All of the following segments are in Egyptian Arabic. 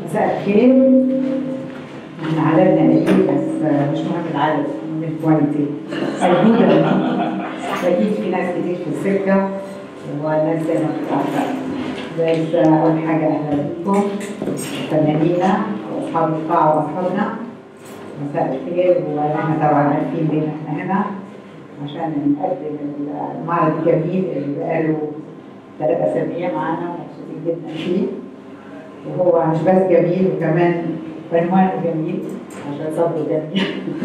مساء الخير احنا عددنا قليل بس مش مهم العدد من الكواليتي اكيد اكيد في ناس كتير في السكه وناس زي ما بتتعرف بس اول حاجه اهلا بكم فنانينا واصحاب القاعه واصحابنا مساء الخير واحنا طبعا عارفين ليه احنا هنا عشان نقدم المعرض الجميل اللي بقاله ثلاث اسابيع معانا ومبسوطين جدا فيه وهو مش بس جميل وكمان عنوانه جميل عشان صبره جميل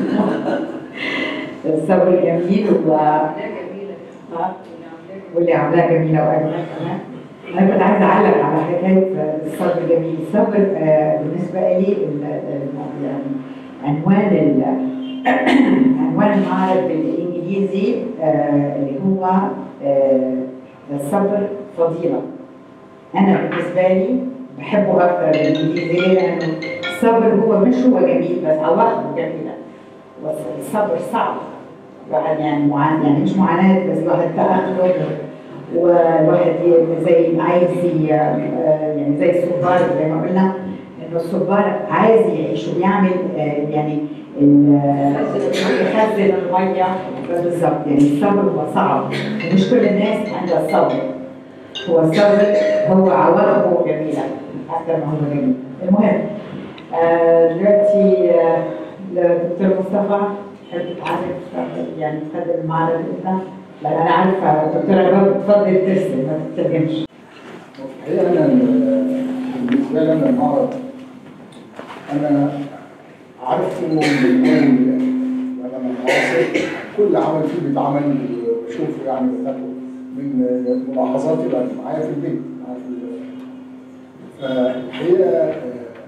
الصبر جميل و آه. واللي عاملاها جميله واجمل كمان انا كنت عايزه اعلق على حكايه الصبر جميل الصبر آه، بالنسبه لي ال- ال- يعني عنوان ال- عنوان المعرض بالانجليزي آه، اللي هو آه، الصبر فضيله انا بالنسبه لي بحبه اكتر بالانجليزي ليه؟ لانه الصبر هو مش هو جميل بس عواقبه جميله والصبر صعب الواحد يعني معاناة يعني مش معاناة بس الواحد تأقلم والواحد ي- زي عايز ي- آه، يعني زي الصبار زي ما قلنا انه الصبار عايز يعيش ويعمل آه، يعني ال- آه، يخزن الميه بالظبط يعني الصبر هو صعب ومش كل الناس عندها الصبر هو الصبر هو عواقبه جميله اكثر ما هو جميل المهم آه، دلوقتي آه، دكتور مصطفى تحب تعرف آه، يعني تقدم المعرض انت لان انا عارفه دكتوره رباب بتفضل ترسم ما تترجمش الحقيقه انا بالنسبه لي انا المعرض انا عارفه من اول وانا من المعاصر كل عمل فيه بيتعمل بشوفه يعني بتاخده من ملاحظاتي بقت معايا في البيت معايا في ال- فالحقيقه آه،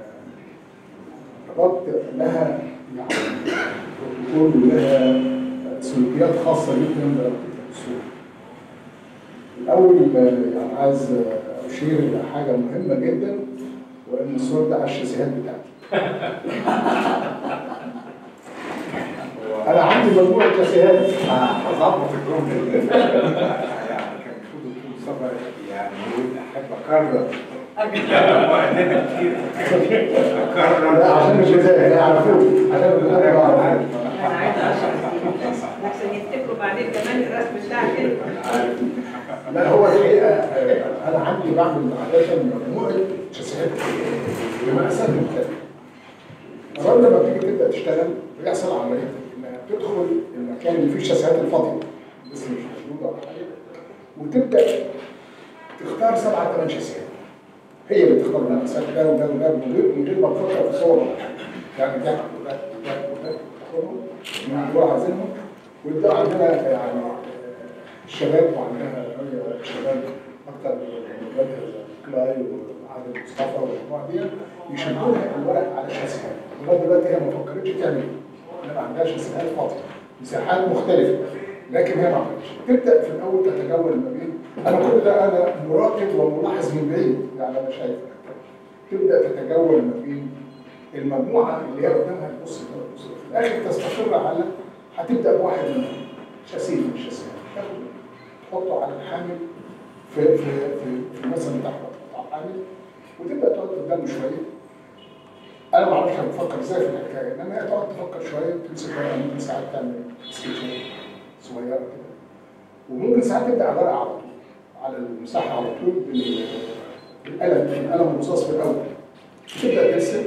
ربطت لها يعني بروتوكول لها سلوكيات خاصه جدا بربطتها بالصوره. الأول آه، يعني عايز آه، أشير إلى حاجة مهمة جدا وإن الصور ده على الشاسيهات بتاعتي. أنا عندي مجموعة شاسيهات هظبط الجمله دي يعني كان المفروض الدكتور مصطفى يعني يقول احب اكرر مؤلفه كتير اكرر لا عشان الجزائر لا عرفوه عشان الجزائر انا بعرفوه. عارف انا عايزه اشرح عشان يفتكروا بعدين كمان الرسم بتاعك انت لا هو الحقيقة آه، أنا عندي بعمل عادة مجموعة شاسيهات بمقاسات مختلفة. مرات لما بتيجي تبدأ تشتغل بيحصل عملية إنها تدخل المكان اللي فيه الشاسيهات الفاضية لسه مش موجودة ولا حاجة وتبدأ تختار سبعة ثمان شاسيهات. هي اللي تختار المقاسات ده وده وده من غير من غير ما تفكر في صور ولا حاجة. يعني ده وده وده وده تاخدهم من اللي هو عايزينهم ويبدأ عندنا يعني الشباب وعندها هي الشباب اكتر من ولادها كلاي وعادل مصطفى والمجموعه دي يشدوا لها الورق على شاسيهات لغايه دلوقتي هي ما فكرتش تعمل ايه ما عندهاش شاسيهات فاضيه مساحات مختلفه لكن هي ما عملتش تبدا في الاول تتجول ما بين انا كل ده انا مراقب وملاحظ من بعيد يعني انا شايف تبدا تتجول ما بين المجموعه اللي هي قدامها تبص كده تبص كده. في الاخر تستقر على هتبدا بواحد منهم شاسيه من الشاسيهات تاخده تحطه على الحامل في في في, في مثلا تحت قطع حامل وتبدا تقعد قدامه شويه انا ما اعرفش انا بفكر ازاي في الحكايه انما هي تقعد تفكر شويه تمسك ورقه ممكن ساعات تعمل سكتشات صغيره كده وممكن ساعات تبدا على الورقه على طول على المساحه على طول بال- بالقلم بالقلم الرصاص بالاول تبدا ترسم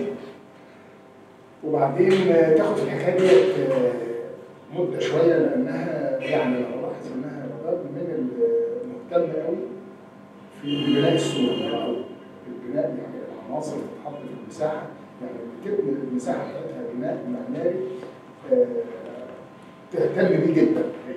وبعدين تاخد الحكايه ديت آه، مده شويه لانها يعني انا بلاحظ انها رباب من المهتم قوي في بناء الصوره او البناء يعني العناصر اللي بتتحط في المساحه يعني بتبني المساحه بتاعتها بناء معماري آه، تهتم بيه جدا هي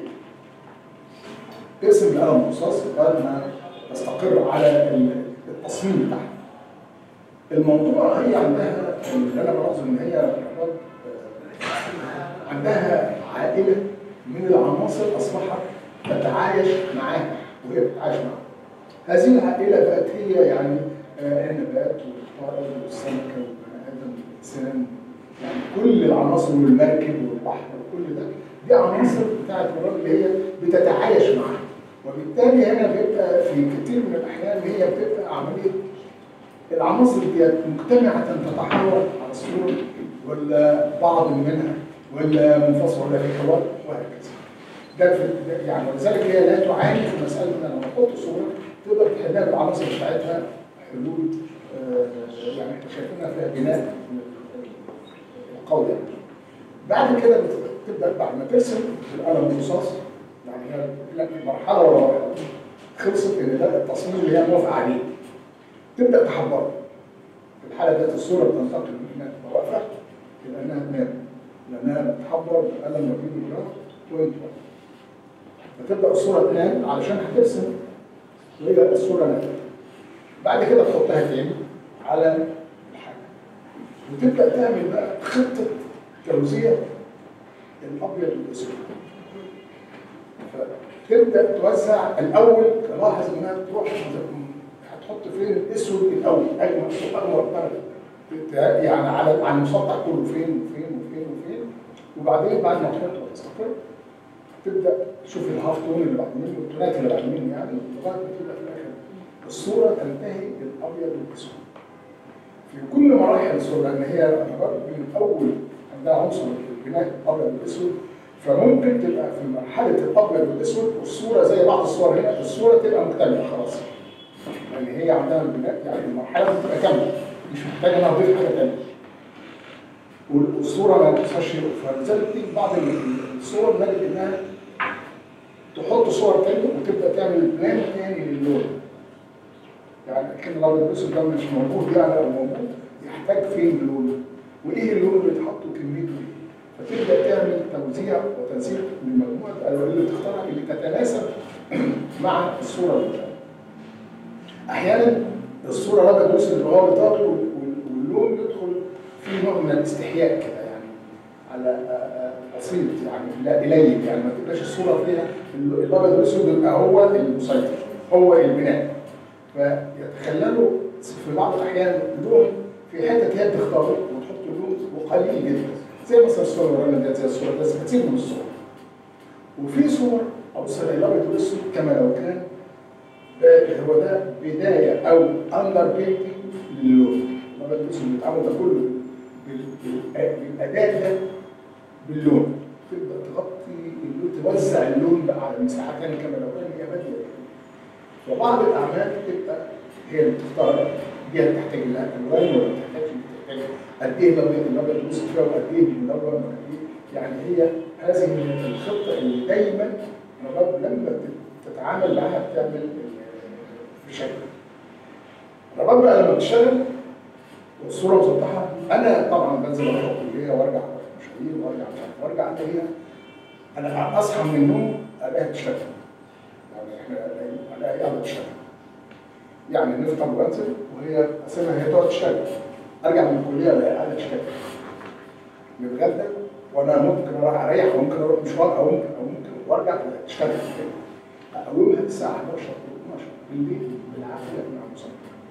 تقسم القلم الرصاص لغايه ما تستقر على التصميم بتاعها الموضوع هي عندها اللي انا بلاحظه ان هي رباب آه، عندها عائله من العناصر اصبحت تتعايش معاها وهي بتتعايش معاها. هذه العائله بقت هي يعني آه، النبات والطائر والسمكه والبني ادم والانسان يعني كل العناصر والمركب والبحر وكل ده دي عناصر بتاعت الرب اللي هي بتتعايش معاها وبالتالي هنا بيبقى في كتير من الاحيان هي بتبقى عمليه العناصر دي مجتمعة تتحول على الصورة ولا بعض منها ولا منفصل ولا في حوار وهكذا. ده في ده يعني ولذلك هي لا تعاني في مسألة ان لما تحط صورة تقدر تحلها بالعناصر بتاعتها حلول آه، يعني احنا شايفينها فيها بناء قوي يعني. بعد كده تبدا بعد ما ترسم بالقلم الرصاص يعني هي لا، مرحله ورا مرحله خلصت ان ده التصميم اللي هي موافقه عليه تبدا تحبره في الحاله ديت الصوره بتنتقل من انها تبقى واقفه الى انها تنام لانها بتحبر بالقلم ما بين الجراف بوينت 1 فتبدا الصوره تنام علشان هترسم وهي الصوره نامت بعد كده تحطها تاني على الحاجه وتبدا تعمل بقى خطه توزيع الابيض والاسود فتبدا توزع الاول تلاحظ انها تروح هتحط فين الاسود الاول اجمل اكبر درجه يعني على على المسطح كله فين وفين وفين وفين وبعدين بعد ما تحط وتستقر تبدا تشوف الهاف تون اللي بعد منه التونات اللي بعد منه يعني لغايه ما تبدا في الاخر الصوره تنتهي بالابيض والاسود في كل مراحل الصوره لان هي يعتبر من اول عندها عنصر البناء الابيض والاسود فممكن تبقى في مرحله الابيض والاسود والصوره زي بعض الصور هنا الصوره تبقى مكتمله خلاص لان هي عندها البناء يعني المرحله بتبقى كامله مش محتاجه انها تضيف حاجه ثانيه والصوره ما بتنساش شيء فلذلك تيجي بعض الصور نجد انها تحط صور تانية وتبدا تعمل بلان تاني للون يعني كان الابيض والاسود ده مش موجود يعني او موجود يحتاج فين لون وايه اللون اللي اتحط وكميته ايه فتبدا تعمل توزيع وتنسيق لمجموعه الالوان اللي تختارها اللي تتناسب مع الصوره اللي قدامك. احيانا الصوره الابيض والاسود اللي هو بتاعته واللون يدخل في نوع من الاستحياء كده يعني على آه، آه، بسيط يعني لا قليل يعني ما تبقاش الصوره فيها الابيض والاسود يبقى هو المسيطر هو البناء فيتخللوا في بعض الاحيان لون في حته هي بتختاره وتحط لون وقليل جدا زي مثلا الصوره اللي ورانا ديت زي الصوره بس كتير من الصور وفي صور ابص الاقي الابيض والاسود كما لو كان ده- هو ده بدايه او اندر بيتنج للون الابيض والاسود بيتعامل ده كله بال- بال- بالاداء ده باللون تبدا تغطي اللون توزع اللون بقى على مساحه ثانيه كما لو كان هي باديه وبعض الاعمال بتبقى هي اللي بتختار دي هتحتاج لها الوان ولا ما تحتاجش بتحتاج قد ايه الابيض الابيض والاسود فيها وقد ايه المدور وقد ايه يعني هي هذه الخطه اللي دايما الرباب لما تتعامل معاها بتعمل ال- بشكل الرباب بقى لما بتشتغل والصوره مسطحه انا طبعا بنزل اروح الكليه وارجع أروح مشاوير وارجع مش عارف وارجع الاقيها انا اصحى من النوم الاقيها بتشتغل يعني احنا الاقي قاعده تشتغل يعني نفطر وانزل وهي اسيبها هي تقعد تشتغل ارجع من الكليه الاقي قاعده تشتغل نتغدى وانا ممكن اروح اريح وممكن اروح مشوار او ممكن او ممكن وارجع تلاقيها تشتغل تاني اقومها الساعه 11 او 12 بالليل بالعافيه مع مصطفى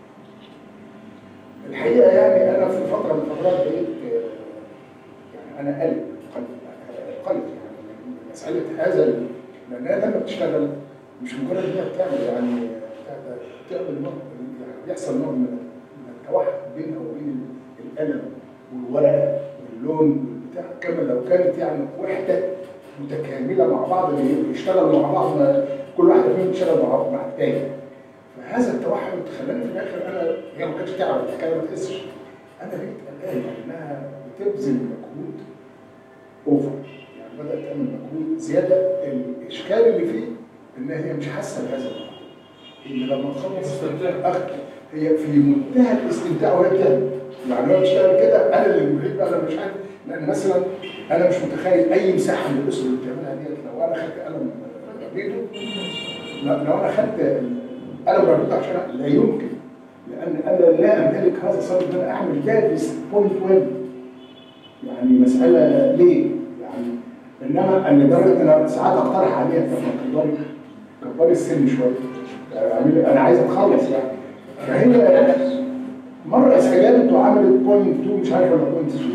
الحقيقه يعني انا في فتره من الفترات بقيت آه، يعني انا قلق قلق قلق يعني مساله هذا ال- لانها لما بتشتغل مش مجرد انها بتعمل يعني بتاع- بتعمل نوع يعني بيحصل نوع من من التوحد بينها وبين القلم والورقه واللون والبتاع كما لو كانت يعني وحده متكامله مع بعض بيشتغلوا مع بعض ما- كل واحد فيهم بيشتغل مع مع التاني فهذا التوحد خلاني في الاخر انا هي ما كانتش تعرف الحكايه ما تحسش انا بقيت قلقان انها بتبذل مجهود اوفر يعني بدات تعمل مجهود زياده الاشكال اللي فيه ان هي مش حاسه بهذا المجهود ان لما تخلص أخ هي في منتهى الاستمتاع وهي بتعمل يعني هو بتشتغل كده انا اللي مريض بقى انا مش عارف لان مثلا انا مش متخيل اي مساحه من الاسر اللي بتعملها ديت لو انا خدت قلم ربيته لا- لو انا خدت قلم ربيته عشان لا يمكن لان انا لا امتلك هذا الصبر ان انا اعمل دارس بوينت 1 يعني مساله ليه؟ يعني انما ان لدرجه ان انا ساعات اقترح عليها طب ما كبري كبري السن شويه يعني اعملي- انا عايز اتخلص يعني فهي مره استجابت وعملت بوينت 2 مش عارف ولا بوينت 3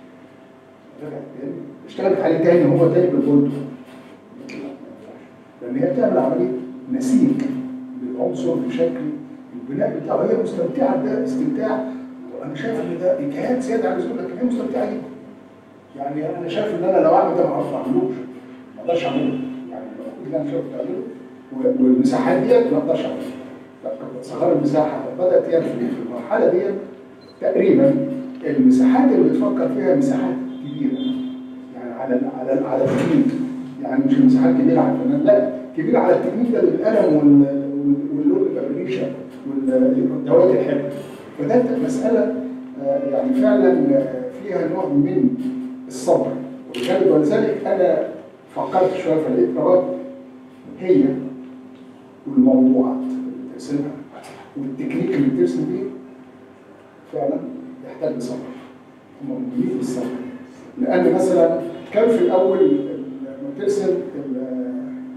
اشتغلت عليه تاني هو تاني بالبوينت 2 لان هي بتعمل عمليه نسيج للعنصر بشكل البناء بتاعه هي مستمتعه ده استمتاع وانا شايف ان ده اجهاد زياده عن اللزوم لكن هي مستمتعه جدا يعني انا شايف ان انا لو اعمل ده ما اعرفش اعملوش ما اقدرش اعمله يعني المفروض اللي انا شايف اعمله و- والمساحات ديت ما اقدرش اعملها لا، صغار المساحه بدات يعني في في المرحله ديت تقريبا المساحات اللي بتفكر فيها مساحات كبيره يعني على ال- على ال- على التكنيك يعني مش مساحات كبيره على الفنان لا كبيره على التكنيك ده بالقلم وال- وال- واللون بالريشه والدوات الحبر فده مساله آه، يعني فعلا آه، فيها نوع من الصبر ولذلك ولذلك انا فكرت شويه فلقيت رواد هي والموضوعات اللي بترسمها والتكنيك اللي بترسم بيه فعلا يحتاج لصبر هم مؤمنين بالصبر لان مثلا كان في الاول لما بترسم ال-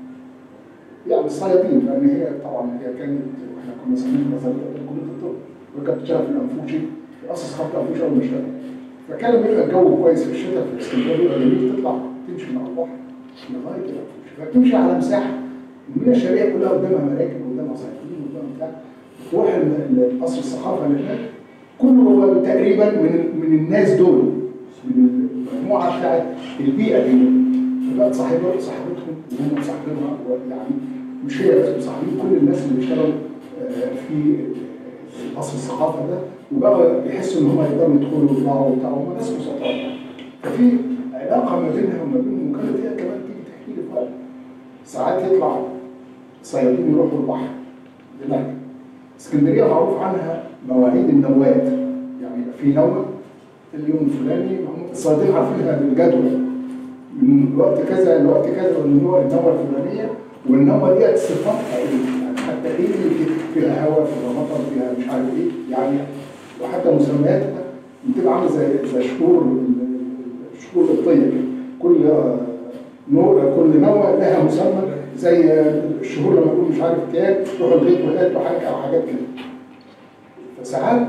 يعني الصيادين لان هي طبعا هي كانت احنا كنا ساكنين في نظريه كليه الطب وكانت بتشتغل في الانفوشي في قصص خط الانفوشي اول ما اشتغل فكان بيبقى الجو كويس في الشتاء في اسكندريه بيبقى جميل تطلع تمشي مع البحر لغايه الانفوشي فتمشي على مساحه من الشرقيه كلها قدامها مراكب قدامها صيادين قدامها بتاع تروح ال- ال- قصر الثقافه اللي هناك كله هو تقريبا من من الناس دول من المجموعه بتاعت البيئه دي فبقت صاحبه صاحبتهم وهم مصاحبينها يعني مش هي بس مصاحبين كل الناس اللي بيشتغلوا آه، في قصر الثقافه ده وبقى يحسوا ان هم يقدروا يدخلوا ويطلعوا وبتاع هم ناس بسطاء ففي علاقه ما بينها وما بينهم وكانت هي كمان تيجي تحكي لي في وقت ساعات يطلع صيادين يروحوا البحر هناك اسكندريه معروف عنها مواعيد النوات يعني يبقى في نوه اليوم الفلاني هم الصيادين عارفينها بالجدول من وقت كذا لوقت كذا والنوع النوه الفلانيه والنوه ديت صفاتها ايه؟ يعني حتى ايه اللي فيها هواء فيها مطر فيها مش عارف ايه يعني وحتى مسمياتها بتبقى عامله زي زي شهور الشهور القبطيه كده كل آه، نوع كل نوع لها مسمى زي الشهور لما يكون مش عارف كام تروح الغيط وهات وحاجه او حاجات كده فساعات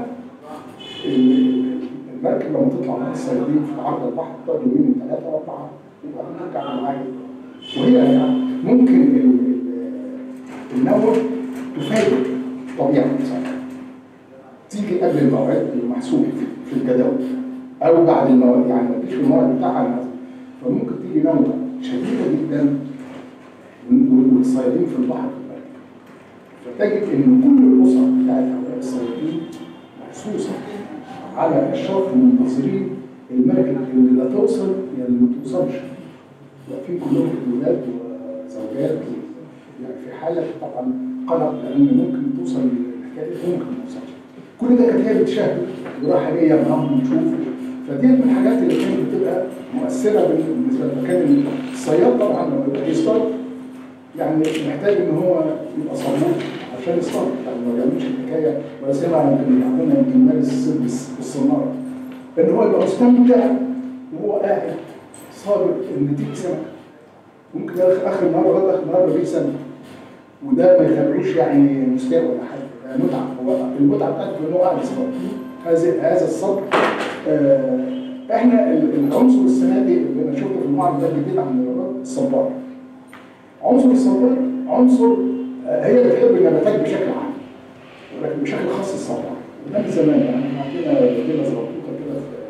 ال- المركب لما تطلع مع الصيادين في عرض البحر تقعد يومين وثلاثه واربعه وبعدين ترجع معايا وهي يعني ممكن ال- ال- النوة تفاجئ طبيعة الإنسان تيجي قبل الموعد المحسوب في- في الجدول أو بعد الموعد يعني ما تجيش في الموعد بتاعها مثلا فممكن تيجي نوة شديدة جدا وال- والصيادين في البحر في المركب فتجد ان كل الاسر بتاعت هؤلاء الصيادين محسوسه على الشرط منتظرين المركب اللي لا توصل يا اللي ما توصلش واقفين كلهم اولاد وزوجات يعني في حاله طبعا قلق لان ممكن توصل الحكايه دي ممكن ما توصلش كل ده كانت هي بتشاهد ورايحه جايه معاهم بتشوف فدي من الحاجات اللي كانت بتبقى مؤثره بالنسبه لنا كان الصياد طبعا لما يبقى يصطاد يعني محتاج ان هو يبقى صبور عشان يصطاد يعني ما يعملش الحكايه ولا سمع يمكن عندنا يمكن مارس الصيد بالس- بالصناره ان هو يبقى مستمتع وهو قاعد صابر ان تيجي سمكه ممكن اخر اخر النهار لغايه اخر النهار مفيش سمكه وده ما يخلوش يعني مستوى ولا حاجه ده متعه هو المتعه بتاعته ان هو قاعد يصطاد هذا هذا الصبر آه احنا ال- العنصر السنه دي اللي انا شفته في المعرض ده جديد عن الرياضات الصبار عنصر الصبار عنصر آه، هي بتحب النباتات بشكل عام ولكن بشكل خاص الصبار وده من زمان يعني احنا عندنا جنينه زرقوطه كده في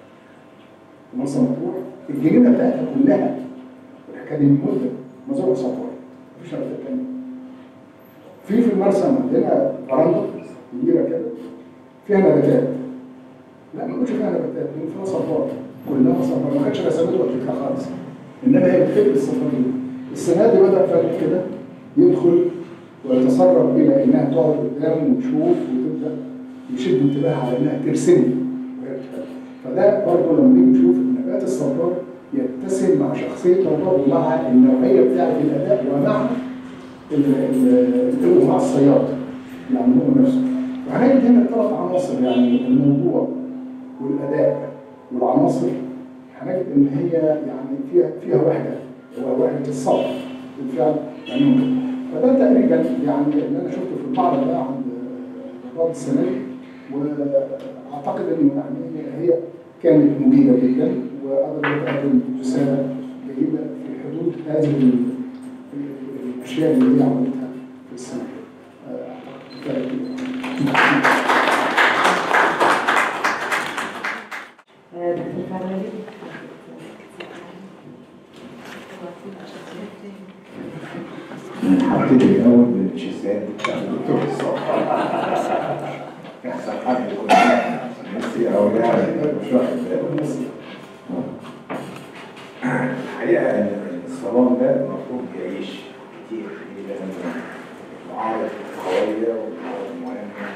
في مرسى مطروح الجنينه بتاعتها كلها والحكايه دي من مده مزروعه صبار مفيش نباتات تانيه في في المرسى عندنا فرندا كبيره كده فيها نباتات لا ما كنتش فيها نباتات من فيها صبار كلها صبار ما كانتش رسمته قبل كده خالص انما هي بتحب الصفار دي السنه دي بدا فجاه كده يدخل ويتسرب الى انها تقعد قدام وتشوف وتبدا يشد انتباهها على انها ترسم وهي بتحب. فده برضه لما نيجي نشوف النبات الصبار يتسم مع شخصيه الرجل ومع النوعيه بتاعه الاداء ومع ال- ال- مع الصياد يعني هو نفسه وهنجد هنا ثلاث عناصر يعني الموضوع والاداء والعناصر هنجد ان هي يعني فيها فيها وحده هو وحده الصبر بالفعل يعني ممكن. فده تقريبا يعني اللي انا شفته في المعرض ده عند الرياض السنه دي واعتقد انه يعني هي كانت مجيده جدا وقدرت تقدم رساله جيده في حدود هذه ال- الاشياء اللي هي عملتها في السنه. آه، اعتقد كفايه كده. آه، دكتور فهمي هبتدي الأول بالتشيزات بتاع الدكتور الصبح يحصل حد يكون نسي أو يعني مش واخد باله الحقيقة إن الصالون ده المفروض يعيش كتير ليه؟ لأن معارض قوية ومعارض مهمة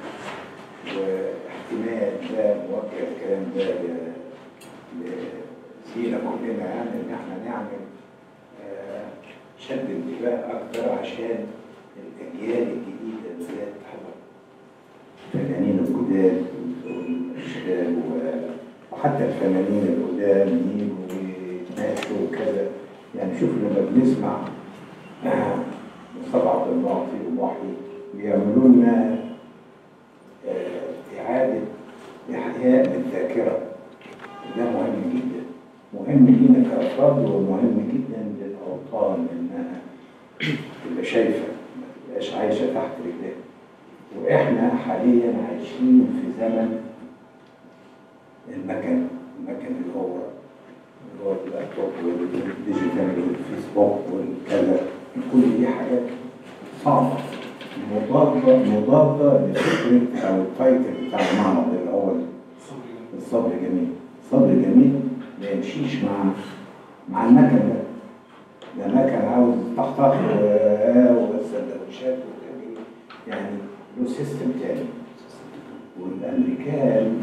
واحتمال ده موجه الكلام ده ل- لسينا كلنا يعني إن إحنا نعمل آه، شد انتباه أكتر عشان الأجيال الجديدة اللي هي تحضر الفنانين الجداد والشباب و- وحتى الفنانين القدام يجوا ويتناقشوا وكذا يعني شوف لما بنسمع آه، مصطفى عبد المعطي ومحي بيعملوا لنا آه، إعادة إحياء للذاكرة ده مهم جدا مهم لينا كأفراد ومهم جدا للأوطان إنها تبقى شايفة ما تبقاش عايشة تحت رجلها وإحنا حاليا عايشين في زمن المكن المكن اللي هو اللي هو اللابتوب والديجيتال والفيسبوك والكذا كل دي حاجات صعبة مضادة مضادة لفكرة أو التايتل بتاع المعرض اللي هو الصبر جميل الصبر جميل ما يمشيش مع مع المكن ده ده مكن عاوز طخطخ و- والسندوتشات وكده يعني له سيستم تاني والامريكان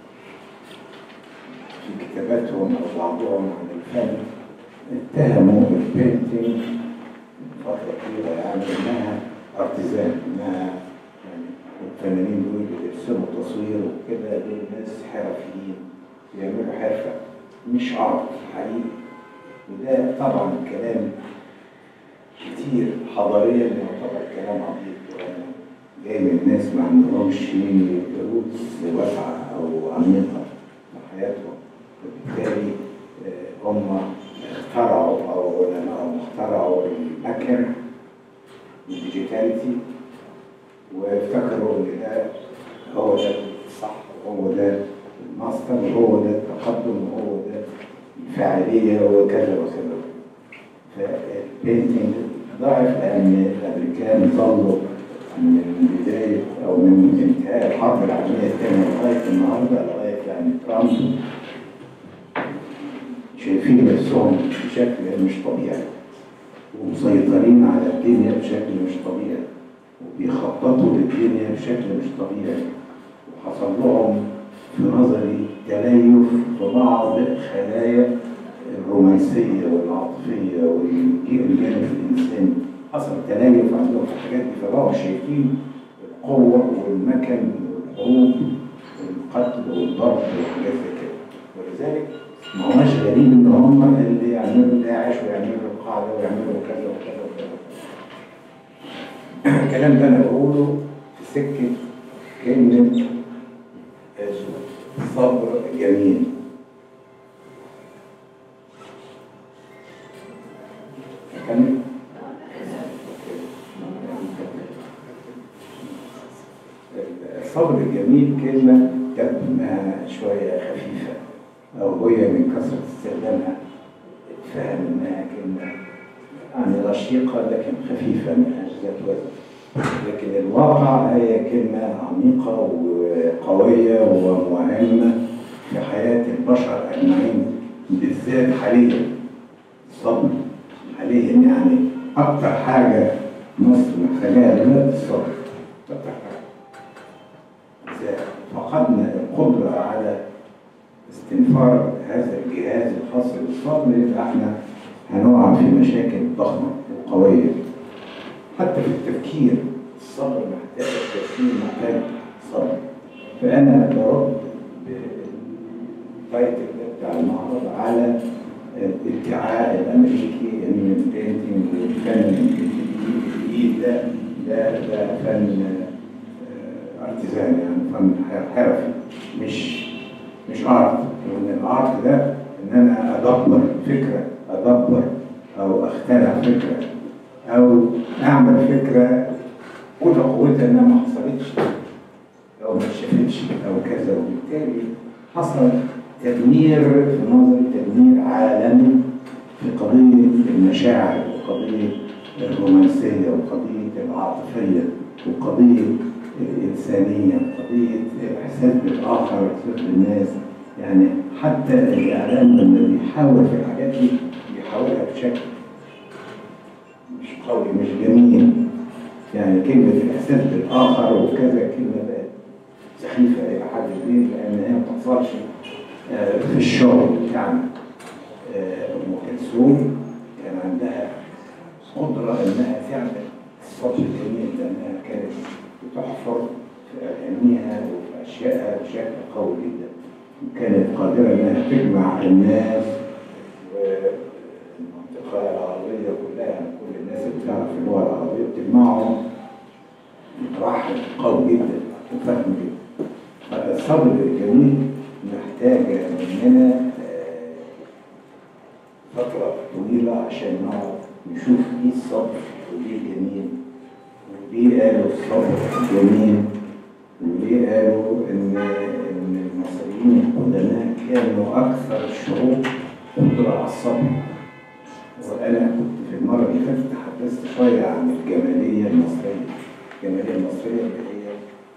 في كتاباتهم او بعضهم عن الفن اتهموا البينتينج فتره طويله يعني انها ارتزان انها يعني الفنانين دول اللي بيرسموا تصوير وكده دول ناس حرفيين بيعملوا حرفه مش ارت حقيقي وده طبعا كلام كتير حضاريا يعتبر كلام عبيط يعني جاي من ناس ما عندهمش روتس واسعه او عميقه في حياتهم وبالتالي آه، هم اخترعوا او علماء اخترعوا المكن الديجيتاليتي وافتكروا ان ده هو ده الصح وهو ده الماستر وهو ده التقدم وهو ده الفاعليه وكذا وكذا فالبينتنج ضعف لان الامريكان ظلوا من بدايه او من انتهاء الحرب العالميه الثانيه لغايه النهارده لغايه يعني ترامب شايفين نفسهم بشكل مش طبيعي ومسيطرين على الدنيا بشكل مش طبيعي وبيخططوا للدنيا بشكل مش طبيعي وحصل لهم في نظري تليف في بعض خلايا الرومانسية والعاطفية والجانب الإنساني حصل تليف عندهم في الحاجات دي فبقوا شايفين القوة والمكن والحروب والقتل والضرب وحاجات زي كده ولذلك ما هوش غريب ان هم اللي يعملوا داعش ويعملوا القاعده ويعملوا كذا وكذا وكذا الكلام ده انا بقوله في سكه كلمه صبر جميل أكمل؟ الصبر الجميل كلمة تبقى شوية خفيفة أو هي من كثرة استخدامها فهم إنها كلمة يعني رشيقة لكن خفيفة من ذات وزن لكن الواقع هي كلمة عميقة وقوية ومهمة في حياة البشر أجمعين بالذات حاليا الصبر حاليا يعني أكتر حاجة مصر محتاجاها دلوقتي الصبر أكتر حاجة إذا فقدنا القدرة على استنفار هذا الجهاز الخاص بالصبر يبقى احنا هنقع في مشاكل ضخمة وقوية حتى في التفكير الصبر محتاج التفكير محتاج صبر فأنا برد بالتايتل ده بتاع المعرض على الادعاء الأمريكي إن البينتنج والفن الجديد ده ده ده فن آه، ارتزاني يعني فن حرفي مش مش ارت وان الارت ده ان انا ادبر فكره ادبر او اخترع فكره او اعمل فكره قوة قوتها انها ما حصلتش ما شافتش او كذا وبالتالي حصل تدمير في نظري تدمير عالمي في قضيه المشاعر وقضيه الرومانسيه وقضيه العاطفيه وقضيه الانسانيه وقضيه الاحساس بالاخر والاحساس بالناس يعني حتى الاعلام لما بيحاول في الحاجات دي بيحاولها بشكل مش قوي مش جميل يعني كلمة الإحساس بالآخر وكذا كلمة بقت سخيفة إلى حد كبير لأن هي ما بتحصلش آه، في الشغل بتاعنا آه، أم كلثوم كان عندها قدرة إنها تعمل الصوت الجميل لأنها كانت بتحفر في أغانيها وفي أشيائها بشكل قوي جدا وكانت قادرة إنها تجمع الناس والمنطقة العربية كلها يعني كل الناس اللي بتعرف اللغة العربية بتجمعهم رحب قوي جدا وفهم جدا فالصبر الجميل محتاجة مننا آه، فترة طويلة عشان نقعد نشوف ايه الصبر وايه الجميل وليه قالوا الصبر جميل وليه قالوا ان ان المصريين القدماء كانوا اكثر الشعوب قدرة على الصبر وانا كنت في المرة اللي فاتت تحدثت شوية عن الجمالية المصرية الجمالية المصرية اللي هي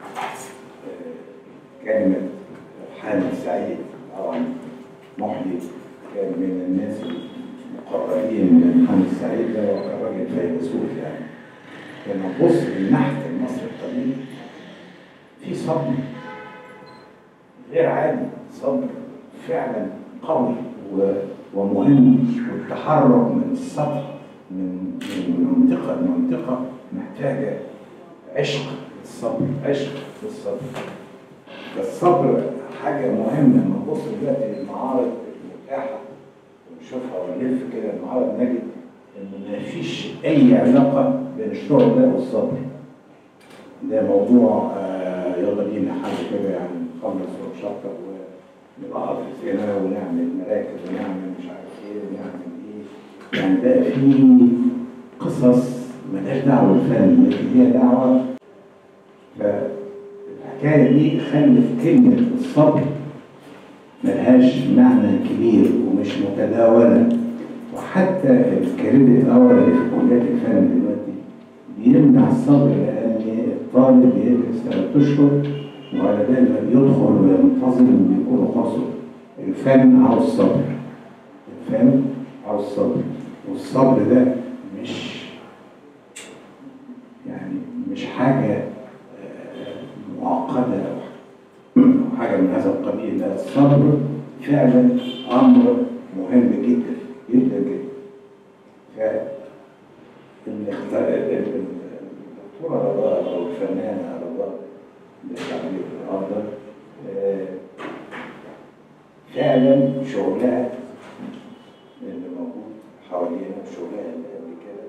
آه، كلمة حامد سعيد طبعا محيي كان من الناس المقربين من حامد سعيد ده وكان راجل فيلسوف يعني لما تبص للنحت المصري القديم في صبر غير عادي صبر فعلا قوي و- ومهم والتحرك من السطح من من منطقه لمنطقه محتاجه عشق للصبر عشق للصبر فالصبر حاجه مهمه لما نبص دلوقتي للمعارض المتاحه ونشوفها ونلف كده المعارض نجد ان ما فيش اي علاقه بين الشغل ده والصبر ده موضوع آه، يلا بينا حاجه كده يعني نخلص ونشطب ونبقى في سينا ونعمل مراكز ونعمل مش عارف ايه ونعمل ايه يعني بقى في قصص ملهاش دعوه بالفن لكن هي دعوه فالحكايه دي خلت كلمه الصبر ملهاش معنى كبير ومش متداوله وحتى الكريدت اور اللي في كليات الفن دلوقتي بيمنع الصبر لان الطالب بيدرس ثلاث اشهر وعلى بال ما بيدخل وينتظم بيكونوا خلصوا الفن عاوز صبر الفن عاوز صبر والصبر ده مش يعني مش حاجة آه، معقدة أو حاجة من هذا القبيل لا الصبر فعلا أمر مهم جدا جدا جدا ف الاخت- ال- ال- الدكتورة رضا أو الفنانة رضا بالتعبير الأفضل آه، فعلا شغلها اللي موجود حوالينا وشغلها اللي قبل كده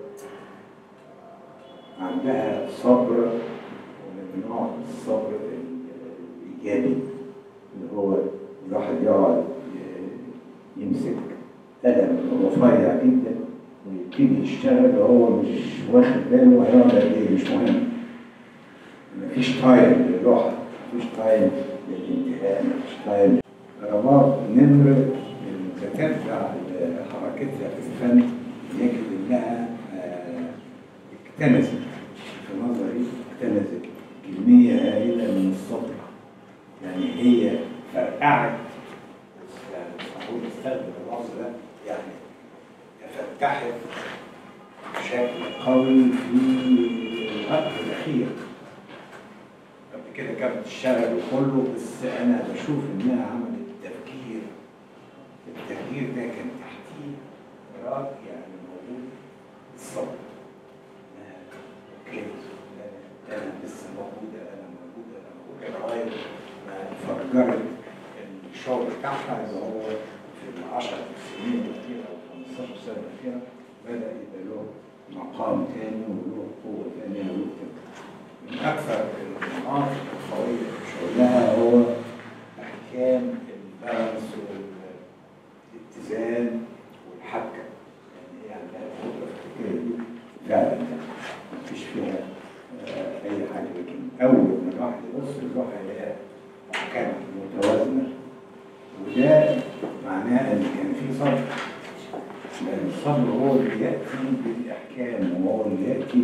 عندها صبر ومن نوع الصبر الإيجابي اللي هو الواحد يقعد ي- يمسك قلم رفيع جدا ويبتدي يشتغل وهو مش واخد باله هيقعد قد ايه مش مهم مفيش تايم للوحة مفيش تايم للانتهاء مفيش تايم رباط نمر تتبع حركتها في الفن يجد انها آه، اكتنزت في نظري اكتنزت كمية هائلة من الصبر يعني هي فرقعت يعني صحيح استخدم اللفظ ده يعني تفتحت بشكل قوي في الوقت الأخير قبل كده كانت بتشتغل وكله بس أنا بشوف إنها عملت تفكير التفكير ده كان تحتيه رأي يعني موجود الصبر أنا أوكي أنا أنا لسه موجودة أنا موجودة أنا موجودة لغاية ما فرجرت الشغل بتاعها اللي هو في العشر سنين الأخيرة أو 15 سنة الأخيرة بدأ يبقى له مقام تاني وله قوة تانية وله كده. من أكثر النقاط القوية في شغلها هو أحكام البالانس والاتزان والحبكة يعني هي عندها قدرة في الفكرة دي فعلا يعني مفيش فيها آه، أي حاجة لكن أول ما الواحد يبص يروح يلاقيها محكمة متوازنة وده معناه إن كان في صبر لأن الصبر هو اللي يأتي بالإحكام وهو اللي يأتي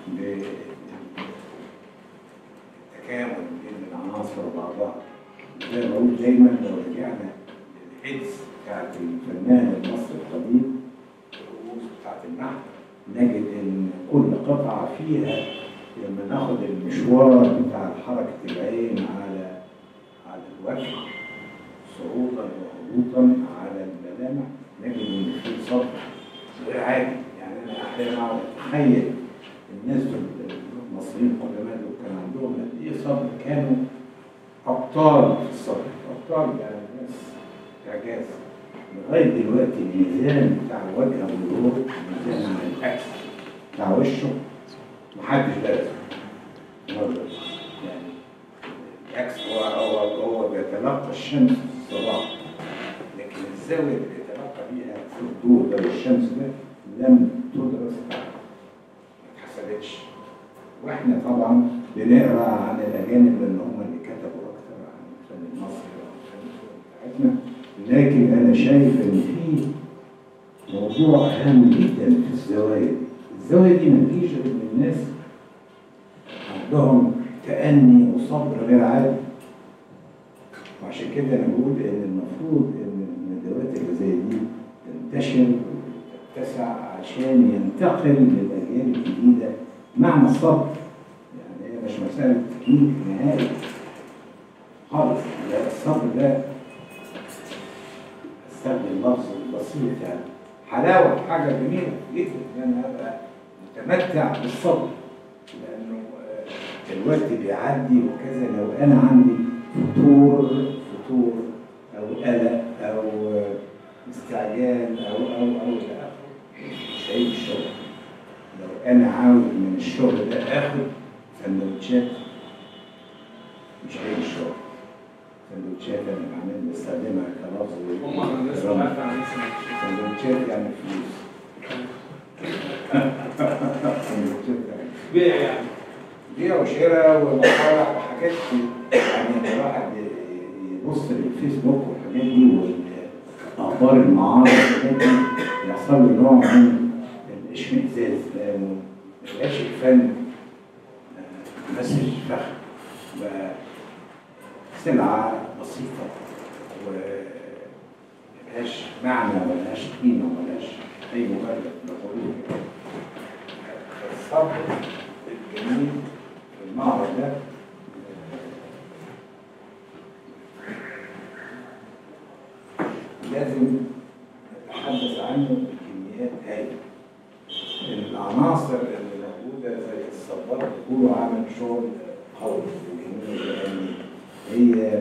بالتكامل بين العناصر وبعضها زي ما بقول دايما لو رجعنا للحدس بتاعت الفنان المصري القديم الرؤوس بتاعت النحت نجد ان كل قطعه فيها لما ناخد المشوار بتاع حركه العين على على الوجه صعودا وهبوطا على الملامح نجد ان في صبر غير عادي يعني انا احيانا اقعد اتخيل الناس دول المصريين القدماء دول كان عندهم قد ايه صبر كانوا ابطال في الصبر ابطال يعني ناس اعجاز لغايه دلوقتي الميزان بتاع الوجه والوجه ميزان الاكس بتاع وشه محدش دارسه النهارده. يعني الاكس هو هو هو بيتلقى الشمس في الصباح لكن الزاويه اللي بيتلقى بيها في الضوء ده والشمس ده لم تدرس بعد ما اتحسبتش واحنا طبعا بنقرا عن الاجانب لان هم اللي كتبوا اكتر عن الفن المصري والفن بتاعتنا لكن انا شايف ان في موضوع هام جدا في الزوايا دي الزوايا دي ما تجيش غير من الناس عندهم تأني وصبر غير عادي وعشان كده انا بقول ان المفروض ان الندوات اللي زي دي تنتشر وتتسع عشان ينتقل للاجيال الجديده معنى الصبر يعني هي مش مساله تكنيك نهائي خالص لا الصبر ده استخدم لفظ بسيط يعني حلاوه حاجه جميله جدا ان انا ابقى متمتع بالصبر لانه آه، الوقت بيعدي وكذا لو انا عندي فتور فتور او قلق او آه، استعجال او او او الى اخره مش هيجي الشغل لو انا عاوز من الشغل ده اخد سندوتشات مش هيجي الشغل سندوتشات انا بعمل بستخدمها كلفظ هم الناس رمز. عارفه عن سندوتشات يعني فلوس سندوتشات يعني بيع يعني بيع وشراء ومصالح وحاجات كتير. يعني الواحد يبص للفيسبوك والحاجات دي واخبار المعارض والحاجات دي يحصل له نوع من الاشمئزاز لانه ما بقاش الفن آه، مسج فخم بقى سلعه بسيطه وملهاش معنى وملهاش قيمه وملهاش اي مبرر لخروج الصبر الجميل في المعرض ده لازم نتحدث عنه بكميات هائلة العناصر اللي موجودة زي الصبار بيقولوا عمل شغل قوي وجميل لأن هي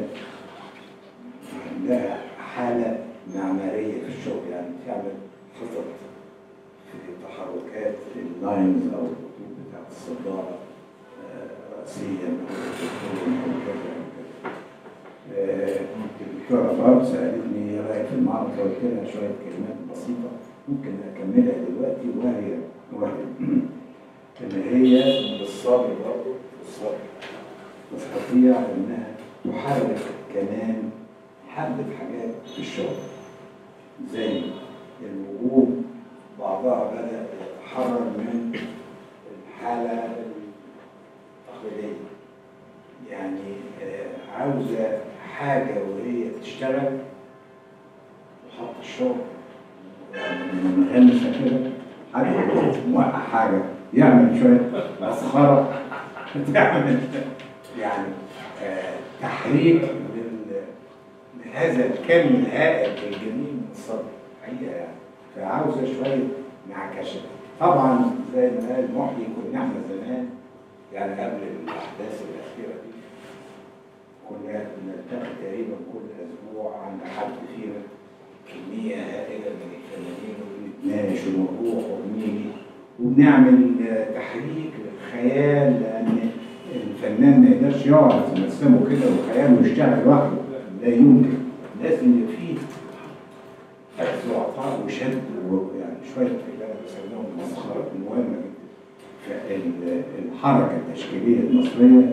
عندها حالة معمارية في الشغل يعني بتعمل خطط في تحركات اللاينز أو الخطوط بتاعت الصدارة آه، رأسيا أو خطوطيا أو كذا أو كذا. آه، الدكتورة بارب سألتني إيه رأيك في المعرض فقلت لها شوية كلمات بسيطة ممكن أكملها دلوقتي وهي وهي إن هي بالصبر برضه بالصبر تستطيع إنها تحرك كمان حبة حاجات في الشغل زي الوجوه بعضها بدأ يتحرر من الحالة التقليدية يعني آه، عاوزة حاجة وهي بتشتغل وحط الشغل يعني منغمسة كده حاجة موقع حاجة يعمل شوية مسخرة تعمل يعني آه، تحريك لل- لهذا الكم الهائل الجميل من الصبر حقيقة يعني فعاوزة شوية معكشة طبعا زي ما قال محيي كنا احنا زمان يعني قبل الأحداث الأخيرة دي كنا بنلتقي تقريبا كل أسبوع عند حد فينا كمية هائلة من الفنانين وبنتناقش ونروح وبنيجي وبنعمل آه، تحريك للخيال لأن الفنان ما يقدرش يقعد يرسمه كده وخياله يشتغل لوحده لا يمكن لازم يبقى فيه أخذ وعطاء وشد ويعني شوية اللي أنا بسميهم مسخرات مهمة جدا فالحركة التشكيلية المصرية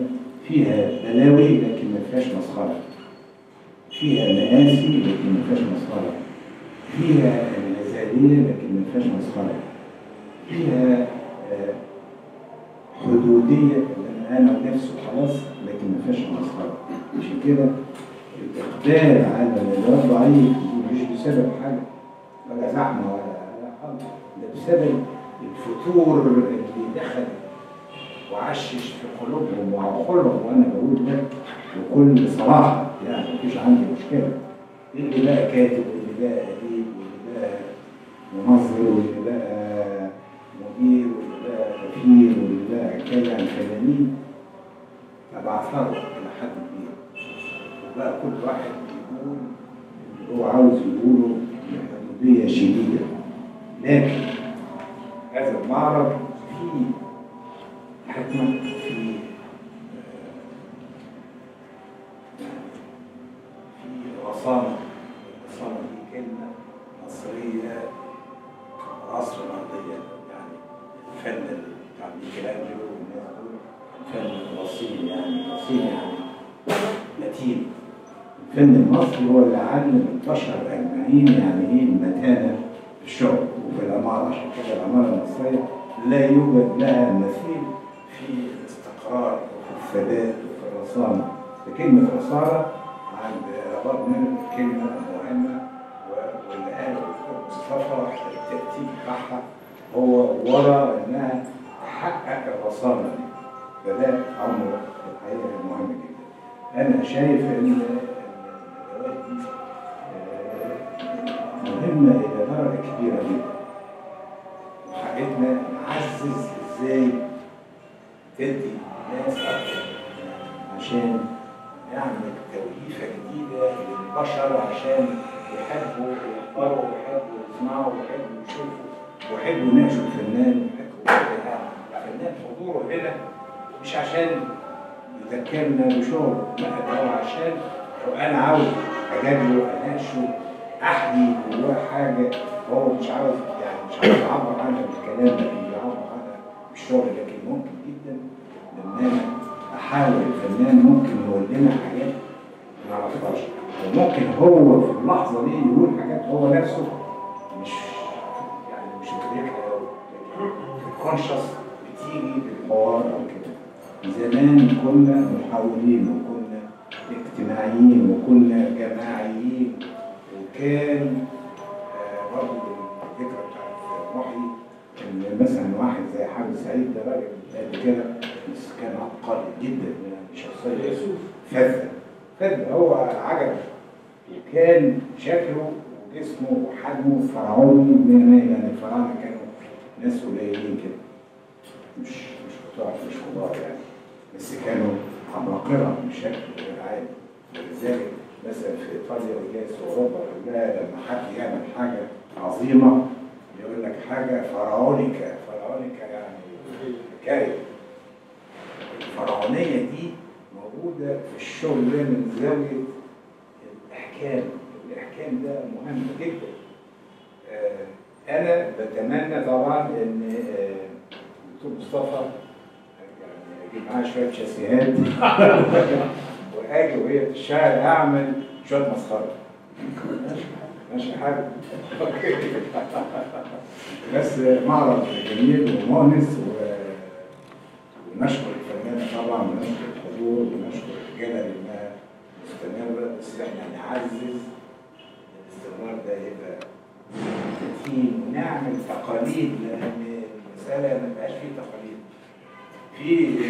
فيها بلاوي لكن ما فيهاش مسخرة فيها مآسي لكن ما فيهاش مسخرة فيها انعزالية لكن ما فيهاش مسخرة فيها آه، حدودية لأن أنا ونفسي خلاص لكن ما فيهاش مسخرة عشان كده الإقبال على الإدارة ضعيف مش بسبب حاجة ولا زحمة ولا لا خالص ده بسبب الفتور اللي دخل وعشش في قلوبهم وعقولهم وانا بقول ده بكل صراحه يعني مفيش عندي مشكله اللي بقى كاتب واللي بقى اديب واللي بقى منظر واللي بقى مدير واللي بقى غفير واللي بقى كذا الفنانين ابعثروا الى حد كبير وبقى كل واحد يقول اللي هو عاوز يقوله بحدوديه شديده لكن هذا المعرض فيه حكمة في في رصانة الرصانة دي كلمة مصرية عصر الأرضية يعني الفن بتاع ميكелانجلو والناس دول الفن الرصين يعني رصين يعني متين الفن المصري هو اللي علم البشر أجمعين يعني إيه المتانة في الشغل وفي العمارة عشان كده العمارة المصرية لا يوجد لها مثيل في الاستقرار وفي الثبات وفي الرصانة كلمة رصانة عند رباب من كلمة مهمة و- واللي قاله الدكتور مصطفى الترتيب بتاعها هو ورا انها تحقق الرصانة دي فده امر الحقيقة مهم جدا انا شايف ان الادوات دي آه، مهمة الى درجة كبيرة جدا وحقيقتنا نعزز ازاي تدي ناس اكتر عشان نعمل توليفه جديده للبشر عشان يحبوا يقروا ويحبوا يسمعوا ويحبوا يشوفوا ويحبوا يناقشوا الفنان ويحبوا الفنان حضوره هنا مش عشان يذكرنا بشغل لا ده هو عشان لو انا عاوز اجادله اناقشه احيي جواه حاجه هو مش عاوز يعني مش عاوز يعبر عنها بالكلام لكن بيعبر عنها بالشغل لكن ممكن جدا لما انا احاول الفنان ممكن يقول لنا حاجات ما نعرفهاش وممكن هو في اللحظه دي يقول حاجات هو نفسه مش يعني مش مدركها قوي لكن الكونشس بتيجي بالحوار او كده زمان كنا محاولين وكنا اجتماعيين وكنا جماعيين وكان آه، برضه الفكره بتاعت محي ان مثلا واحد زي حامد سعيد ده راجل قد كده بس كان عبقري جدا يعني شخصيه فذه فذه هو عجب وكان شكله وجسمه وحجمه فرعوني من يعني الفراعنه كانوا ناس قليلين كده مش مش كتار مش كبار يعني بس كانوا عباقرة بشكل غير عادي ولذلك مثلا في ايطاليا وجاي في اوروبا كلها لما حد يعمل حاجه عظيمه يقول لك حاجه فرعونيكا فرعونيكا يعني حكايه الفرعونيه دي موجوده في الشغل ده من زاويه الاحكام الاحكام ده مهم جدا آه، انا بتمنى طبعا ان آه، الدكتور مصطفى يعني اجيب معاه شويه شاسيهات واجي وهي بتشتغل اعمل شويه مسخره ماشي ماشي حاجه اوكي بس معرض جميل ومؤنس و... ونشكر الفنانه طبعا ونشكر الحضور ونشكر الرجاله لانها مستمره بس احنا نعزز الاستمرار ده يبقى متين ونعمل تقاليد لان المساله ما بقاش فيه تقاليد في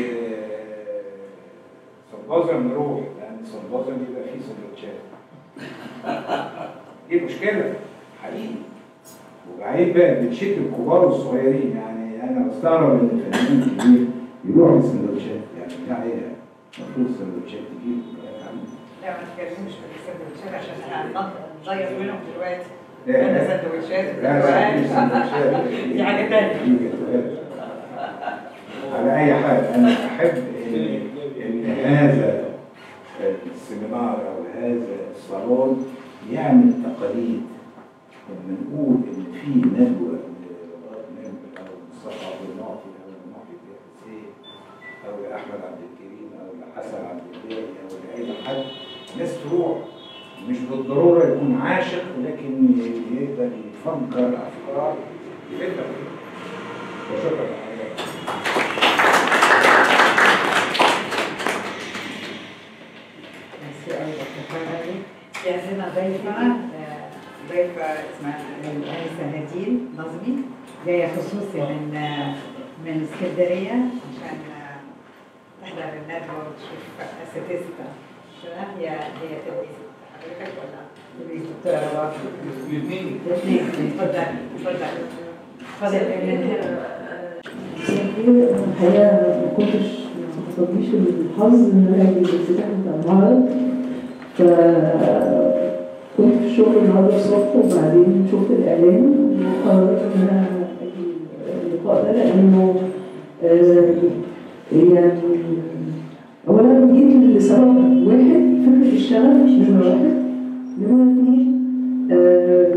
سمبوزيوم نروح لان السمبوزيوم بيبقى فيه سندوتشات دي مشكله حقيقي وبعدين بقى بتشد الكبار والصغيرين يعني انا بستغرب ان الفنانين الكبير يروحوا السندوتشات يعني بتاع ايه المفروض السندوتشات تجيب لا ما تتكلموش في السندوتشات عشان احنا هنغير منهم دلوقتي لا، انا لا. سندوتشات لا لا في سندوتشات دي حاجه تانيه في جاتوهات. على اي حال انا احب ان ان هذا السيمينار او هذا الصالون يعمل تقاليد لما نقول ان في ندوه لرائد نمر او مصطفى عبد المعطي او المعطي الدهسي او لاحمد عبد الكريم او لحسن عبد الباقي او لاي حد ناس تروح مش بالضروره يكون عاشق لكن يقدر يفكر افكار يفيدنا وشكرا لحضرتك. ميرسي أوي دكتور فرغلي. في عندنا ضيفة آه، ضيفة اسمها الأنسة نادين نظمي جاية خصوصي من آه، من اسكندرية عشان آه، تحضر الندوة وتشوف أساتذتها شباب هي هي تلميذ حضرتك ولا تلميذ دكتورة رباب؟ الاثنين الاثنين اتفضل اتفضل اتفضل من هنا الحقيقة ما كنتش ما حصليش الحظ إن أنا أجي الافتتاح بتاع المعرض ف كنت في الشغل النهارده الصبح وبعدين شفت الإعلان وقررت إن أنا أجي اللقاء ده لأنه آه، يعني أولا جيت لسبب واحد فكرة الشغف نمرة واحد نمرة اتنين آه،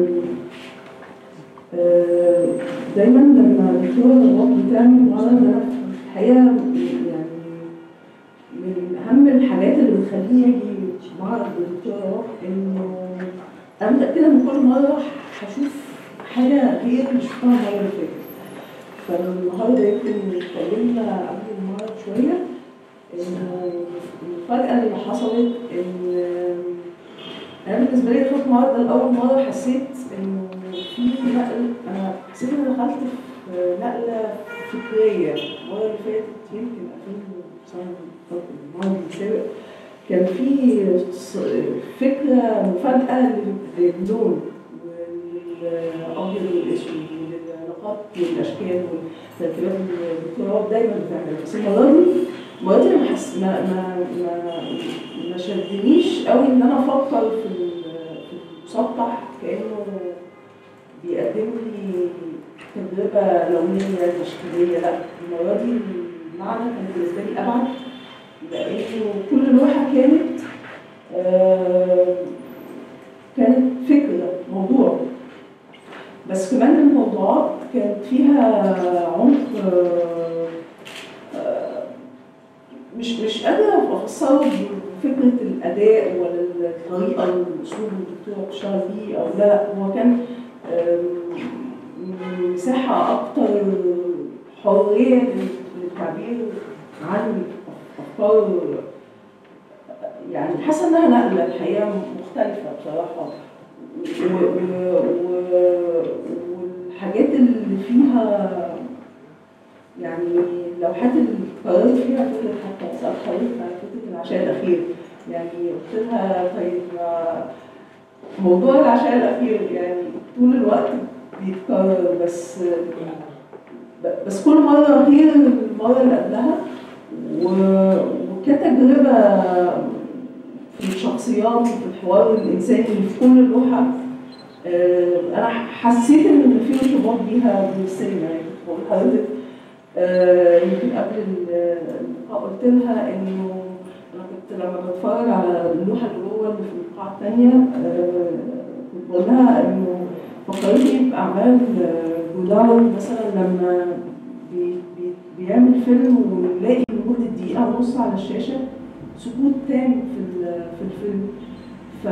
آه، دايما لما الدكتورة رباط بتعمل معرض انا في الحقيقه يعني من اهم الحاجات اللي بتخليني اجي معرض الدكتورة رباط انه انا متاكده ان كل مره هشوف حاجه غير اللي شفتها المره اللي فاتت فالنهارده يمكن اتكلمنا قبل المعرض شويه انه المفاجاه اللي حصلت ان انا بالنسبه لي دخلت المعرض ده لاول مره حسيت انه في نقل انا حسيت ان انا دخلت في نقله فكريه المره اللي فاتت يمكن 2000 المعرض السابق كان في ص- فكره مفاجاه لل- للون والابيض والاسود والعلاقات والاشكال والتركيبات اللي الدكتوراه دايما بتعملها بس المره دي المره دي ما حس ما ما ما, ما شدنيش قوي ان انا افكر في ال- في المسطح كانه بيقدم لي تجربه لونيه تشكيليه لا المره دي المعنى كان بالنسبه لي ابعد لانه كل لوحه كانت آه، كانت فكره موضوع بس كمان الموضوعات كانت فيها عمق آه، آه، مش مش قادره افسره بفكره الاداء ولا الطريقه الاسلوب اللي الدكتوره بتشتغل بيه او لا هو كان آم، مساحه اكتر حريه للتعبير عن افكار يعني حاسه انها نقله الحقيقه مختلفه بصراحه و- و- و- والحاجات اللي فيها يعني اللوحات اللي قررت فيها فكرة حتى سألت حضرتك على فكرة العشاء الأخير يعني قلت لها طيب ما موضوع العشاء الأخير يعني طول الوقت بيتكرر بس ب- بس كل مرة غير المرة اللي قبلها و- وكتجربة في الشخصيات وفي الحوار الإنساني اللي في كل لوحة آه، أنا حسيت إن في ارتباط بيها بالسينما يعني كنت بقول لحضرتك آه، يمكن قبل اللقاء قلت لها إنه أنا كنت لما بتفرج على اللوحة اللي جوه اللي في القاعة التانية آه، كنت بقول لها إنه فكرتني بأعمال آه، جودارد مثلا لما بي بي بيعمل فيلم ونلاقي لمدة دقيقة ونص على الشاشة سكوت تام في ال- في الفيلم ف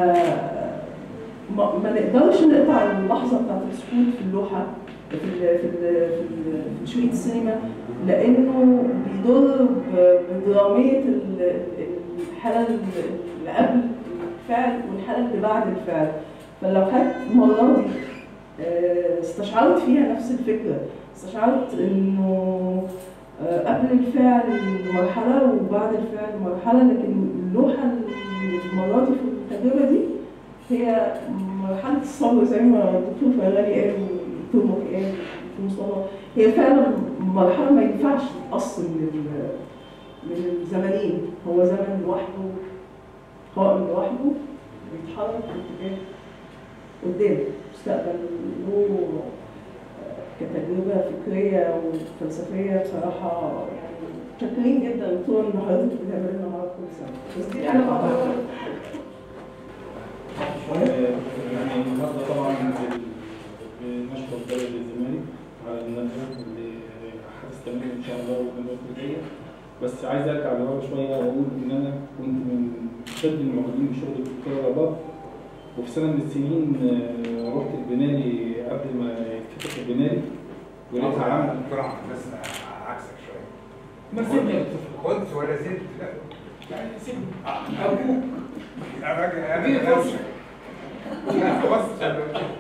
ما, ما نقدرش نقطع اللحظة بتاعت السكوت في اللوحة في ال في ال في, ال في شريط السينما لأنه بيضر ب- بدرامية ال- الحالة اللي قبل الفعل والحالة اللي بعد الفعل فاللوحات المرة دي آه، استشعرت فيها نفس الفكرة استشعرت انه آه، قبل الفعل مرحلة وبعد الفعل مرحلة لكن اللوحة اللي المرة دي في التجربة دي هي مرحلة الصبر زي ما الدكتور فرغلي قال والدكتور مكي قال والدكتور مصطفى هي فعلا مرحلة ما ينفعش تتقسم من من الزمنين هو زمن لوحده قائم لوحده بيتحرك في اتجاه قدام مستقبل له كتجربة فكرية وفلسفية بصراحة يعني شاكرين جدا دكتور ان حضرتك بتعمل لنا معرض كل سنة بس دي حاجة بعتبرها يعني النهارده طبعا بال- بنشكر بلد الزمالك على الندوه اللي هتستمر ان شاء الله والندوات الجايه بس عايز ارجع لورا شويه واقول ان انا كنت من اشد المعجبين بشغل الدكتور رباط وفي سنه من السنين آه، رحت البنالي قبل ما يتفتح البنالي ولقيتها عامله دكتور احمد بس عكسك شويه ما سيبني يا دكتور كنت ولا زلت لا يعني سيبني ابوك يا راجل اديني انا فرصه لا بص انا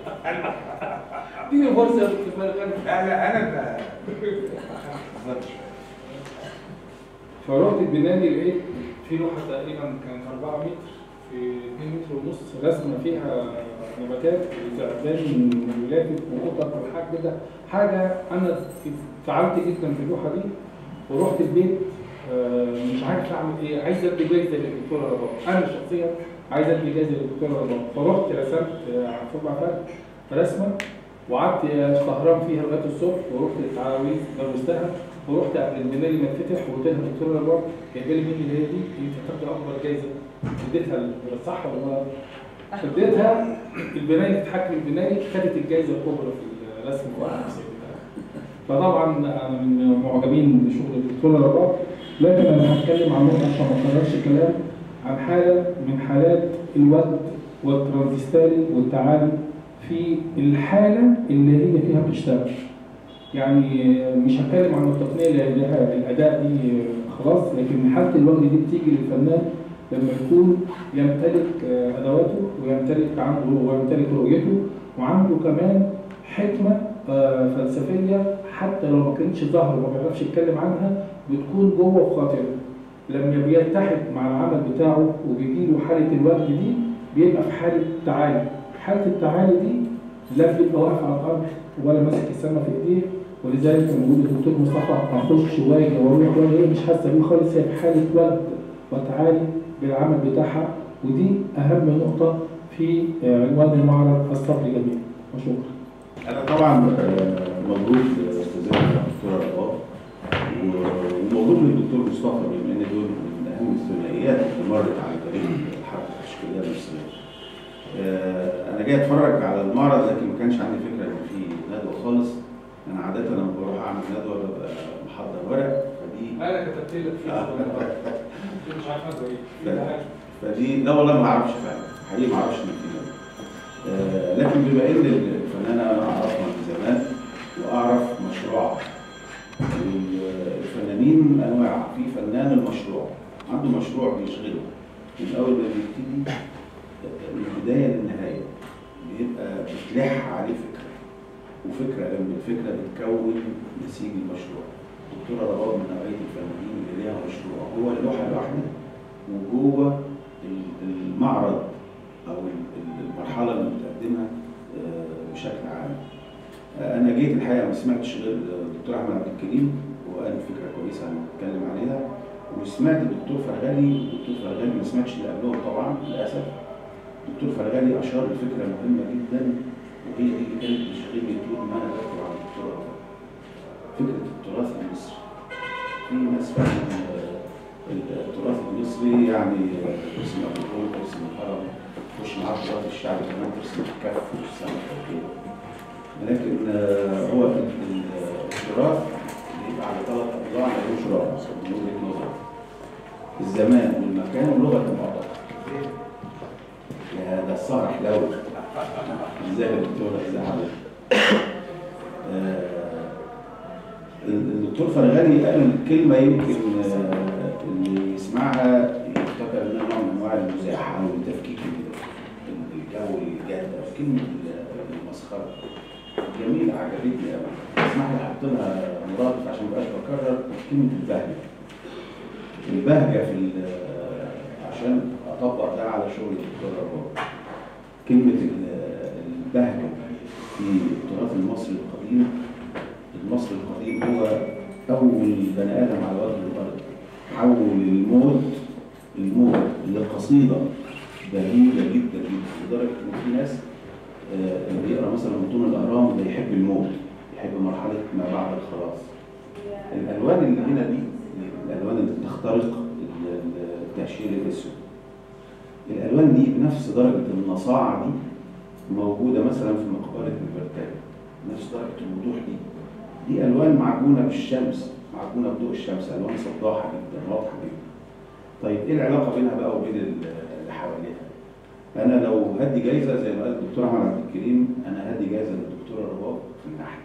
اديني فرصه يا دكتور مالك أنا. لا لا انا فرحت البنالي لقيت في لوحه تقريبا كانت 4 متر في 2 متر ونص رسمه فيها نباتات وزعبان ولافت وقطط وحاجه كده حاجه انا فعلت جدا في اللوحه دي ورحت البيت آه، مش عارف اعمل ايه عايز ادي جايزه للدكتوره رباب انا شخصيا عايز ادي جايزه للدكتوره رباب فرحت رسمت آه، على فوق فرق رسمه وقعدت سهران فيها لغايه الصبح ورحت التعاويذ جوزتها ورحت قبل البنالي ما اتفتح وقلت لها دكتوره رباب جايبه لي مني اللي هي دي انت هتاخدي اكبر جايزه اديتها ال- صح ولا غلط؟ اديتها البنالي تتحكم البنالي خدت الجايزه الكبرى في الرسم والتمثيل بتاعها فطبعا انا من معجبين بشغل الدكتوره رباب لكن انا هتكلم عن نقطه عشان ما اكررش كلام عن حاله من حالات الود والترانزستالي والتعالي في الحاله اللي هي فيها بتشتغل يعني مش هتكلم عن التقنيه اللي هي لها الاداء دي خلاص لكن حاله الوجد دي بتيجي للفنان لما يكون يمتلك ادواته ويمتلك عنده ويمتلك رؤيته وعنده كمان حكمه آه، فلسفيه حتى لو ما كانتش ظاهره وما بيعرفش يتكلم عنها بتكون جوه في خاطره لما بيتحد مع العمل بتاعه وبيجيله حاله الوجد دي بيبقى في حاله تعالي حاله التعالي دي لا بيبقى واقف على الارض ولا ماسك السما في ايديه ولذلك لما بيقول الدكتور مصطفى اخش واجي واروح واجي هي مش حاسه بيه خالص هي في حاله وجد وتعالي بالعمل بتاعها ودي اهم نقطه في آه، عنوان المعرض الصبر جميل وشكرا انا طبعا آه، مبروك لاستاذنا الدكتوره رباب ومبروك للدكتور مصطفى بما ان دول من اهم الثنائيات اللي مرت على تاريخ الحركه التشكيليه المصريه. آه، انا جاي اتفرج على المعرض لكن ما كانش عندي فكره ان في ندوه خالص. انا عاده لما بروح اعمل ندوه ببقى محضر ورق فدي انا كتبت لك فيه مش عارف ادعو ايه فدي لا والله ما اعرفش فعلا حقيقي ما اعرفش ان في ندوة. آه، لكن بما ان الفنانه انا اعرفها من زمان واعرف مشروعها الفنانين انواع في فنان المشروع عنده مشروع بيشغله من اول ما بيبتدي من البدايه للنهايه بيبقى بتلح عليه فكره وفكره جنب الفكره بتكون نسيج المشروع الدكتوره رباب من نوعيه الفنانين اللي ليها مشروع هو اللوحه الواحده وجوه ال- المعرض او ال- ال- المرحله اللي بتقدمها آه، بشكل عام آه، انا جيت الحقيقه ما سمعتش غير الدكتور احمد عبد الكريم وقال فكره كويسه هنتكلم عليها وسمعت الدكتور فرغلي الدكتور فرغلي ما سمعتش اللي قبلهم طبعا للاسف الدكتور فرغلي اشار لفكره مهمه جدا وهي دي اللي كانت بتشغلني طول ما انا بكتب عن الدكتور فكره التراث المصري في ناس فاهمه آه، التراث المصري يعني آه، ترسم الرجول ترسم الهرم تخش معاه تراث الشعب كمان ترسم الكف والسمك وكده لكن آه، هو ال- ال- التراث بيبقى على ثلاث اضلاع ملوش رابع من وجهه نظري الزمان والمكان ولغه المعتقد يا ده السهر حلاوه ازاي يا دكتوره ازاي حضرتك آه، الدكتور فرغاني قال كلمه يمكن آه، اللي يسمعها يفتكر انها نوع من انواع المزاح او التفكيك ال- الجو الجاد أو كلمه ال- المسخره جميله عجبتني قوي اسمح لي احط لها مرادف عشان ما بقاش بكرر كلمه البهجه البهجه في ال- عشان اطبق ده على شغل الدكتور رباب كلمه ال- البهجه في التراث المصري القديم المصري القديم هو اول بني ادم على وجه الارض حول الموت الموت لقصيده بهيجه جدا جدا لدرجه ان في ناس آه، اللي بيقرا مثلا متون الاهرام ده يحب الموت يحب مرحله ما بعد الخلاص الالوان اللي هنا دي الالوان اللي بتخترق ال- ال- التهشير الاسود الالوان دي بنفس درجه النصاعه دي موجوده مثلا في مقبره البرتاني نفس درجه الوضوح دي دي الوان معجونه بالشمس معجونه بضوء الشمس الوان صداحه جدا واضحه جدا طيب ايه العلاقه بينها بقى وبين ال- اللي حواليها انا لو هدي جايزه زي ما قال الدكتور احمد عبد الكريم انا هدي جايزه للدكتوره رباب في النحت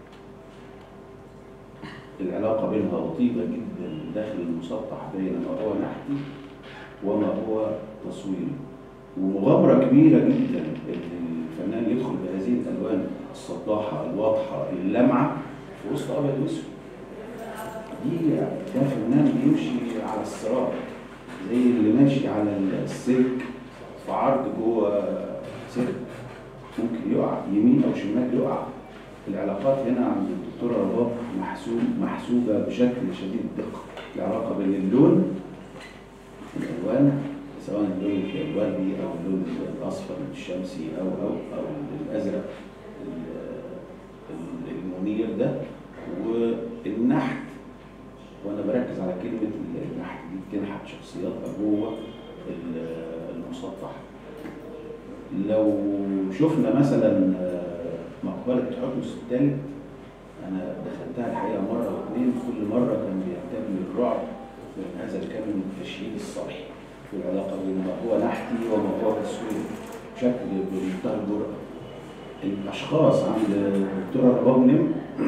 العلاقه بينها لطيفه جدا داخل المسطح بين ما هو نحتي وما هو تصويري ومغامره كبيره جدا ان الفنان يدخل بهذه الالوان الصداحه الواضحه اللمعه في وسط ابيض واسود دي ده فنان بيمشي على الصراط زي اللي ماشي على السلك في عرض جوه سلك ممكن يقع يمين او شمال يقع العلاقات هنا عند الدكتوره رباب محسوب محسوبه بشكل شديد الدقه العلاقه بين اللون الالوان سواء اللون الوردي او اللون الاصفر الشمسي او او او الازرق ال- ال- المنير ده والنحت وانا بركز على كلمه النحت دي بتنحت شخصياتها جوه ال- المسطح لو شفنا مثلا آه، مقبره حتمس الثالث انا دخلتها الحقيقه مره واثنين كل مره كان بينتابني الرعب من هذا الكم من التشييد الصرحي في العلاقه بين ما هو نحتي وما هو تصويري بشكل بمنتهى الجرأه الاشخاص عند الدكتوره رباب نم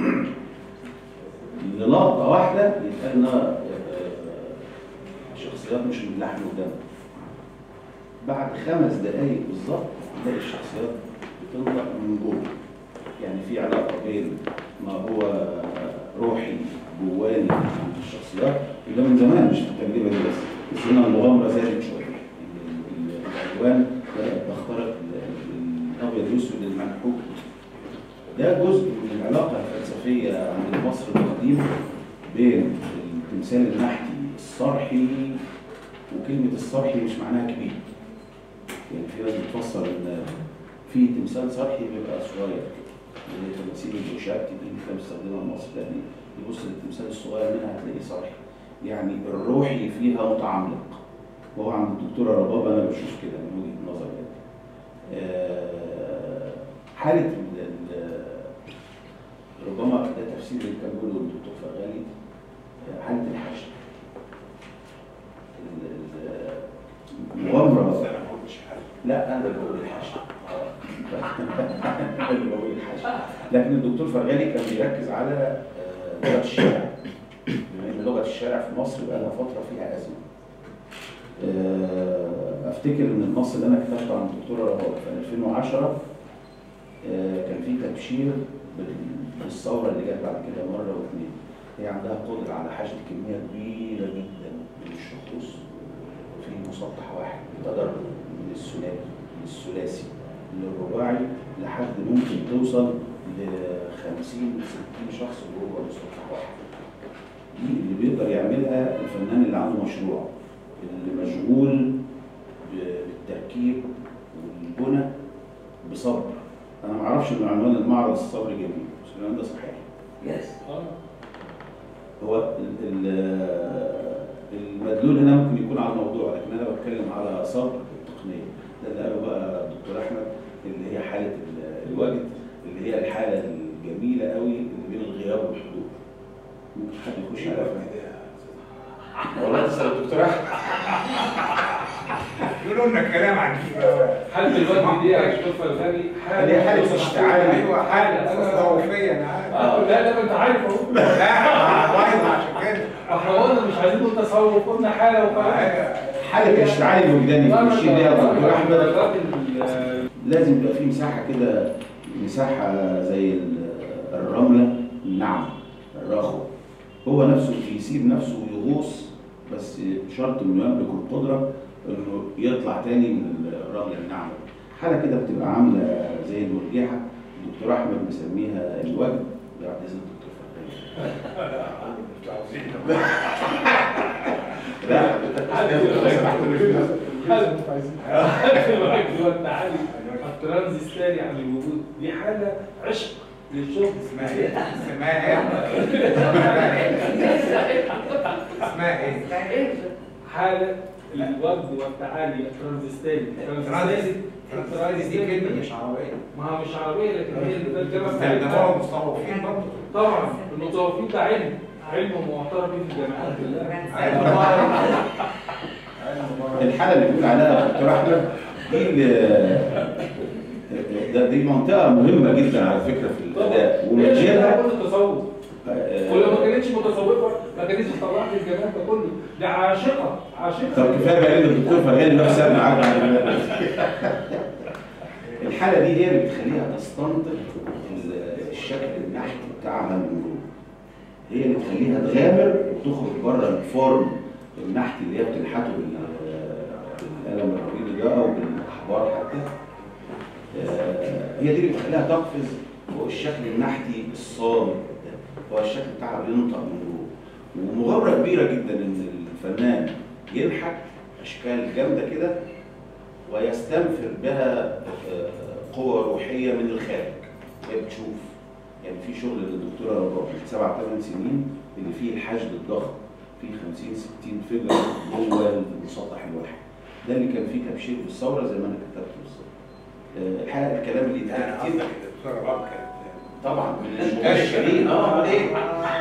للقطه واحده يتقال انها آه، شخصيات مش من لحم ودم بعد خمس دقايق بالظبط تلاقي الشخصيات بتنطق من جوه يعني في علاقه بين ما هو روحي جواني عند الشخصيات وده من زمان مش في التجربه دي بس بس هنا المغامره زادت شويه ال- ال- الالوان بدات تخترق ال- ال- الابيض والاسود المنحوت ده جزء من العلاقه الفلسفيه عند المصري القديم بين التمثال النحتي الصرحي وكلمه الصرحي مش معناها كبير يعني في ناس بتفسر ان في تمثال صرحي بيبقى صغير زي تماثيل البوشات دي اللي احنا بنستخدمها في مصر يعني يبص للتمثال الصغير منها هتلاقيه صرحي يعني الروحي فيها متعمق وهو عند الدكتوره رباب انا بشوف كده من وجهه نظري يعني. آه، حاله ال- ال- ربما ده تفسير اللي كان بيقوله الدكتور فرغالي آه، حاله الحشد ال- ال- المغامره لا انا اللي بقول الحشد انا اللي بقول الحشد لكن الدكتور فرغالي كان بيركز على آه، لغه الشارع بما ان لغه الشارع في مصر بقى لها فتره فيها ازمه آه، افتكر ان النص اللي انا كتبته عن الدكتوره رباب في 2010 آه، كان في تبشير بال- بالثوره اللي جت بعد كده مره واثنين هي عندها قدره على حشد كميه كبيره جدا من الشخوص في مسطح واحد بتدرج من الثلاثي للثلاثي للرباعي لحد ممكن توصل ل 50 60 شخص جوه مسطح واحد دي اللي بيقدر يعملها الفنان اللي عنده مشروع اللي مشغول ب- بالتركيب والبنى بصبر انا ما اعرفش ان عنوان المعرض الصبر جميل بس العنوان ده صحيح يس اه هو ال- ال- المدلول هنا ممكن يكون على الموضوع لكن انا بتكلم على صبر التقنيه ده اللي قاله بقى الدكتور احمد اللي هي حاله ال- الوجد اللي هي الحاله الجميله قوي اللي بين الغياب والحضور ممكن حد يخش على والله تسال الدكتور احمد يقولوا لنا كلام عجيب أوي. حالة الوقت دي يا دكتور فرغالي اللي هي حالة اشتعال. ايوه حاله تصوفيه انا عارف اه لا لا ما انت عارف اهو لا بايظ عشان كده احنا قلنا مش عايزين نقول تصوف قلنا حاله وخلاص حاله الاشتعال الوجداني لا، اللي لا، بيشير لا، ليها لا، الدكتور لا، احمد درجات ال- لازم يبقى في مساحة كده مساحة زي ال- الرملة الناعمة الرخوة هو نفسه يسيب نفسه ويغوص بس شرط انه يملك القدرة انه يطلع تاني من الرملة الناعمة حالة كده بتبقى عاملة زي المرجحة الدكتور احمد مسميها الوجد بعد اذن الدكتور فتحي لا والتعالي الترانزستاري عن الوجود دي حالة عشق للشغل اسمها ايه؟ اسمها ايه؟ اسمها ايه؟ حالة الوجد والتعالي الترانزستاري ترانزيت ترانزيت دي كلمه مش عربيه ما هو مش عربية لكن هي الترجمة استخدموها بتاعتها مصطفين برضه طبعا المتوفين ده علم علم معترف به في الجامعات كلها الحاله اللي بيقول عليها دكتور احمد دي ال- ده دي منطقه مهمه جدا على فكره في الاداء ومن هي غيرها كل التصوف ولو ما كانتش متصوفه ما كانتش طلعت الجمال ده كله ده عاشقه عاشقه طب كفايه بقى ان الدكتور فرغاني بقى سابنا عاد على البنات. الحاله دي هي اللي بتخليها تستنطق ال- الشكل النحت بتاعها من جوه هي اللي تخليها تغامر وتخرج بره الفورم النحت اللي هي بتنحته بال- بالقلم الرقيق ده او بالاحبار حتى آه، هي دي اللي بتخليها تقفز فوق الشكل النحتي الصامت ده هو الشكل بتاعها بينطق من جوه ومغامره كبيره جدا ان الفنان ينحت اشكال جامده كده ويستنفر بها آه، قوة روحية من الخارج هي بتشوف يعني في شغل للدكتورة رباب من سبع ثمان سنين اللي فيه الحشد الضخم فيه 50 60 فيجر جوه المسطح الواحد ده اللي كان فيه تبشير بالثورة زي ما انا كتبت بالظبط آه، الحقيقة الكلام اللي يعني اتقال كتير قصدك الدكتورة راب كانت طبعا من المبشرين اه امال ايه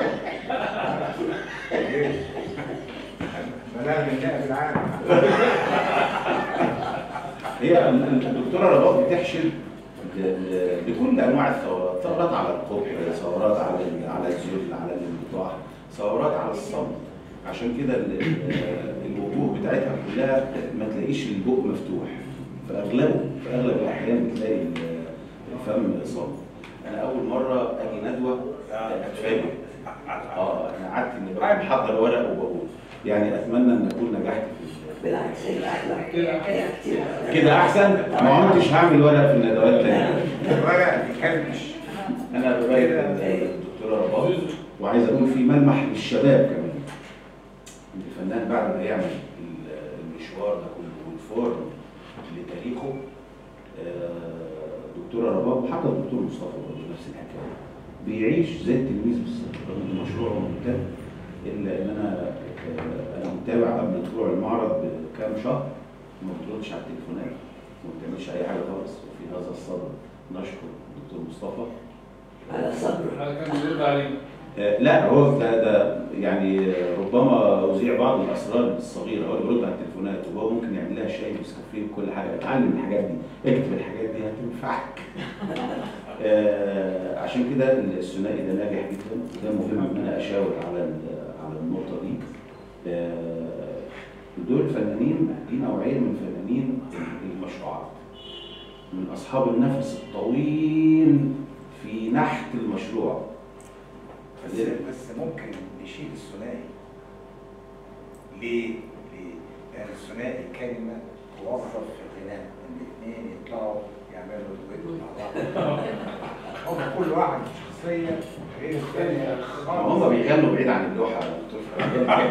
بلاغ النائب العام هي الدكتوره رباب بتحشد ل- ل- لكل انواع الثورات، ثورات على القطب، ثورات على ال- على الذل، على الانبطاح، ثورات على الصمت. عشان كده ال- ال- الوجوه بتاعتها كلها ما تلاقيش البق مفتوح. في اغلبه في اغلب الاحيان بتلاقي ال- الفم صامت. انا اول مره اجي ندوه اتفاجئ. اه انا قعدت اني بقى محضر ورق وبقول يعني اتمنى ان اكون نجحت في ال- بالعكس هي احلى كده كده احسن ما كنتش هعمل ورق في الندوات تاني الورق بيكلمش انا ببايع الدكتوره رباب وعايز اقول في ملمح للشباب كمان إن الفنان بعد ما يعمل ال- المشوار ده كله والفورم لتاريخه آه، دكتوره رباب وحتى الدكتور مصطفى برضه نفس الحكايه بيعيش زي التلميذ بالظبط رغم ان المشروع ممتاز الا ان انا آه، انا متابع قبل طلوع المعرض بكام شهر ما بتردش على التليفونات وما بتعملش اي حاجه خالص وفي هذا الصدد نشكر الدكتور مصطفى على صبر هذا كان بيرد علينا آه، لا هو ده ده يعني آه، ربما اذيع بعض الاسرار الصغيره هو اللي بيرد على التليفونات وهو ممكن يعمل لها شاي ونسكافيه وكل حاجه اتعلم الحاجات دي اكتب الحاجات دي هتنفعك آه، عشان كده الثنائي ده ناجح جدا وده مهم ان انا اشاور على ال- على النقطه دي آه، دول فنانين دي نوعين من فنانين المشروعات من اصحاب النفس الطويل في نحت المشروع بس بس ممكن نشيل الثنائي ليه؟ ليه؟ لأن الثنائي كلمة توظف في الغناء إن الاثنين يطلعوا يعملوا دويت مع بعض هم كل واحد شخصية غير الثانية هم خالص بيغنوا بعيد عن اللوحه يا دكتور فرحان.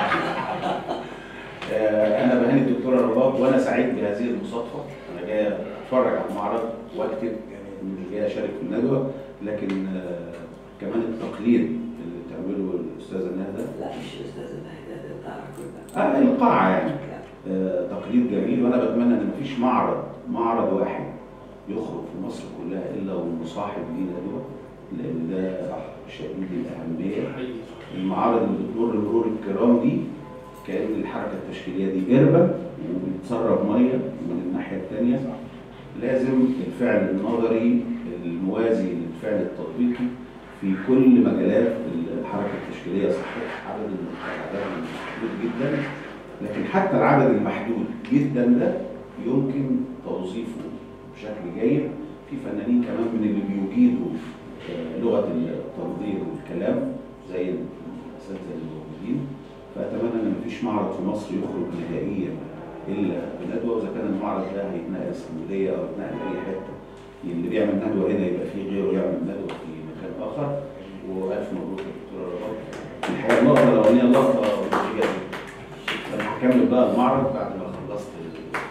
آه، انا بهني الدكتوره رباب وانا سعيد بهذه المصادفه انا جاي اتفرج على المعرض واكتب مش جاي اشارك في الندوه لكن آه، كمان التقليد اللي بتعمله الاستاذه ندى لا مش استاذ نهدى ده بتاع كلها آه، القاعه يعني آه، تقليد جميل وانا بتمنى ان مفيش معرض معرض واحد يخرج في مصر كلها الا ومصاحب ليه ندوه لان ده شديد الاهميه حقيقي المعارض اللي بتمر مرور الكرام دي كأن الحركة التشكيلية دي قربة وبتسرب مية من الناحية التانية لازم الفعل النظري الموازي للفعل التطبيقي في كل مجالات الحركة التشكيلية صحيح عدد العدد محدود جدا لكن حتى العدد المحدود جدا ده يمكن توظيفه بشكل جيد في فنانين كمان من اللي بيجيدوا آه، لغة التنظير والكلام زي الأساتذة الموجودين فأتمنى إن مفيش معرض في مصر يخرج نهائيا إلا بندوة وإذا كان المعرض ده هيتنقل اسكندرية أو يتنقل أي حتة اللي بيعمل ندوة هنا يبقى فيه غيره يعمل ندوة في مكان آخر وألف مبروك يا دكتورة رباب الحقيقة اللقطة الأولانية لقطة مفيدة جدا أنا هكمل بقى المعرض بعد ما خلصت ال-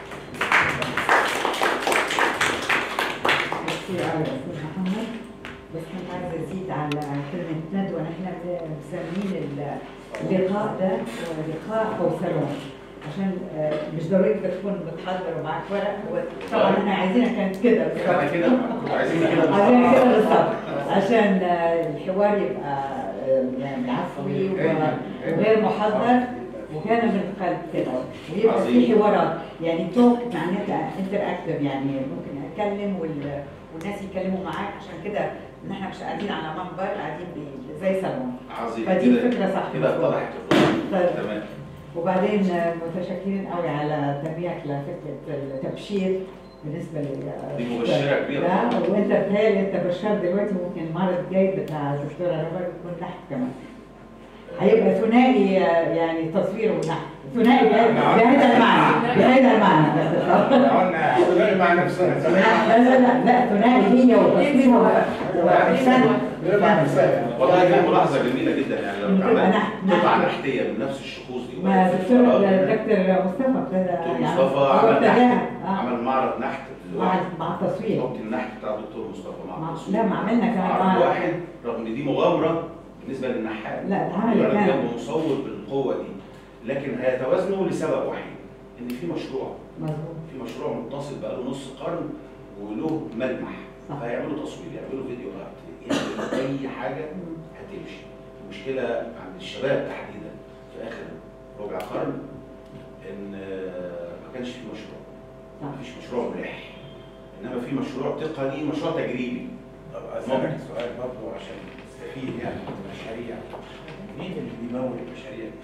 كتير قوي يا استاذ محمد بس كنت عايزه ازيد على كلمه ندوه نحن مسمين اللقاء ده هو لقاء حوسلون عشان آه، مش ضروري انت تكون بتحضر ومعاك ورق هو طبعا احنا عايزينها كانت كده احنا بالظبط كده كنتوا عايزين كده عايزين كده بالظبط. بالظبط عشان آه، الحوار يبقى آه، يعني عفوي وغير محضر وكان من القلب كده ويبقى في عظيم. حوارات يعني توك معناتها انتر اكتف يعني ممكن اتكلم وال- والناس يتكلموا معاك عشان كده ان احنا مش قاعدين على منبر قاعدين ب- زي صالون عظيم فدي كده- الفكره صح كده اتضحت طيب. تمام وبعدين متشكرين قوي على تنبيهك لفكره التبشير بالنسبه لل دي مبشرة كبيرة. لا وانت بتهيألي انت بشار دلوقتي ممكن المعرض الجاي بتاع الدكتوره ربا يكون تحت كمان هيبقى ثنائي آه، يعني تصوير ونحت ثنائي بهذا بهذا المعنى بهذا المعنى قلنا تلاقي مع نفسها لا لا لا لا ثنائي هي وتصوير وإحسان تلاقي مع نفسها والله دي ملاحظة جميلة جدا يعني لو بتبقى اتعمل نحت- قطعة نحت. نحتية من نفس الشخوص دي ما وبقت في دكتور الفراغ. دكتور مصطفى ابتدى دكتور يعني مصطفى هو عمل نحت ابتداها آه. عمل معرض نحت مع لوحده. مع التصوير نقطة النحت بتاع دكتور مصطفى مع مع- التصوير. لا، ما عملنا كمان معرض معرض. واحد رغم ان دي مغامرة بالنسبة للنحات لا، اتعمل يعرض كان. جنبه مصور بالقوة دي لكن هيتوازنوا لسبب وحيد ان في مشروع مظبوط في مشروع متصل بقاله نص قرن وله ملمح صح. فهيعملوا تصوير يعملوا فيديو ارت يعملوا اي حاجه هتمشي المشكله عند الشباب تحديدا في اخر ربع قرن ان آه، ما كانش في مشروع صح. ما فيش مشروع ملح انما في مشروع تقني مشروع تجريبي طب اسالك سؤال برضه عشان نستفيد يعني من المشاريع مين اللي بيمول المشاريع دي؟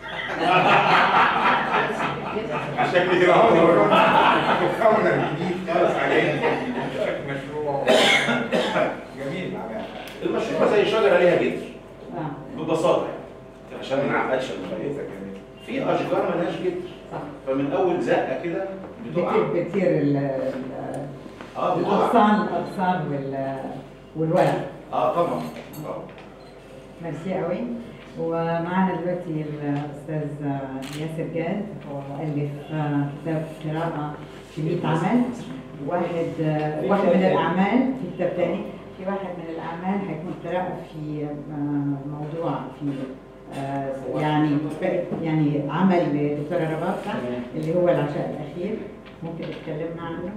عشان كده هو مكون جديد خالص علينا مشروع جميل معناها المشروع زي شجره ليها جذر آه. ببساطه يعني عشان ما نعقدش الموضوع كويسه جميل في اشجار ملهاش جذر صح فمن اول زقه كده بتقع كتير كتير ال- ال- اه بتقع الاغصان الاغصان وال والورق اه طبعا آه. ميرسي قوي ومعنا دلوقتي الاستاذ ياسر جاد هو مؤلف آه، كتاب قراءه في 100 عمل واحد آه، واحد من الاعمال في كتاب ثاني في واحد من الاعمال هيكون قراءه في آه، موضوع في آه، يعني يعني عمل لدكتوره رباطه اللي هو العشاء الاخير ممكن تكلمنا عنه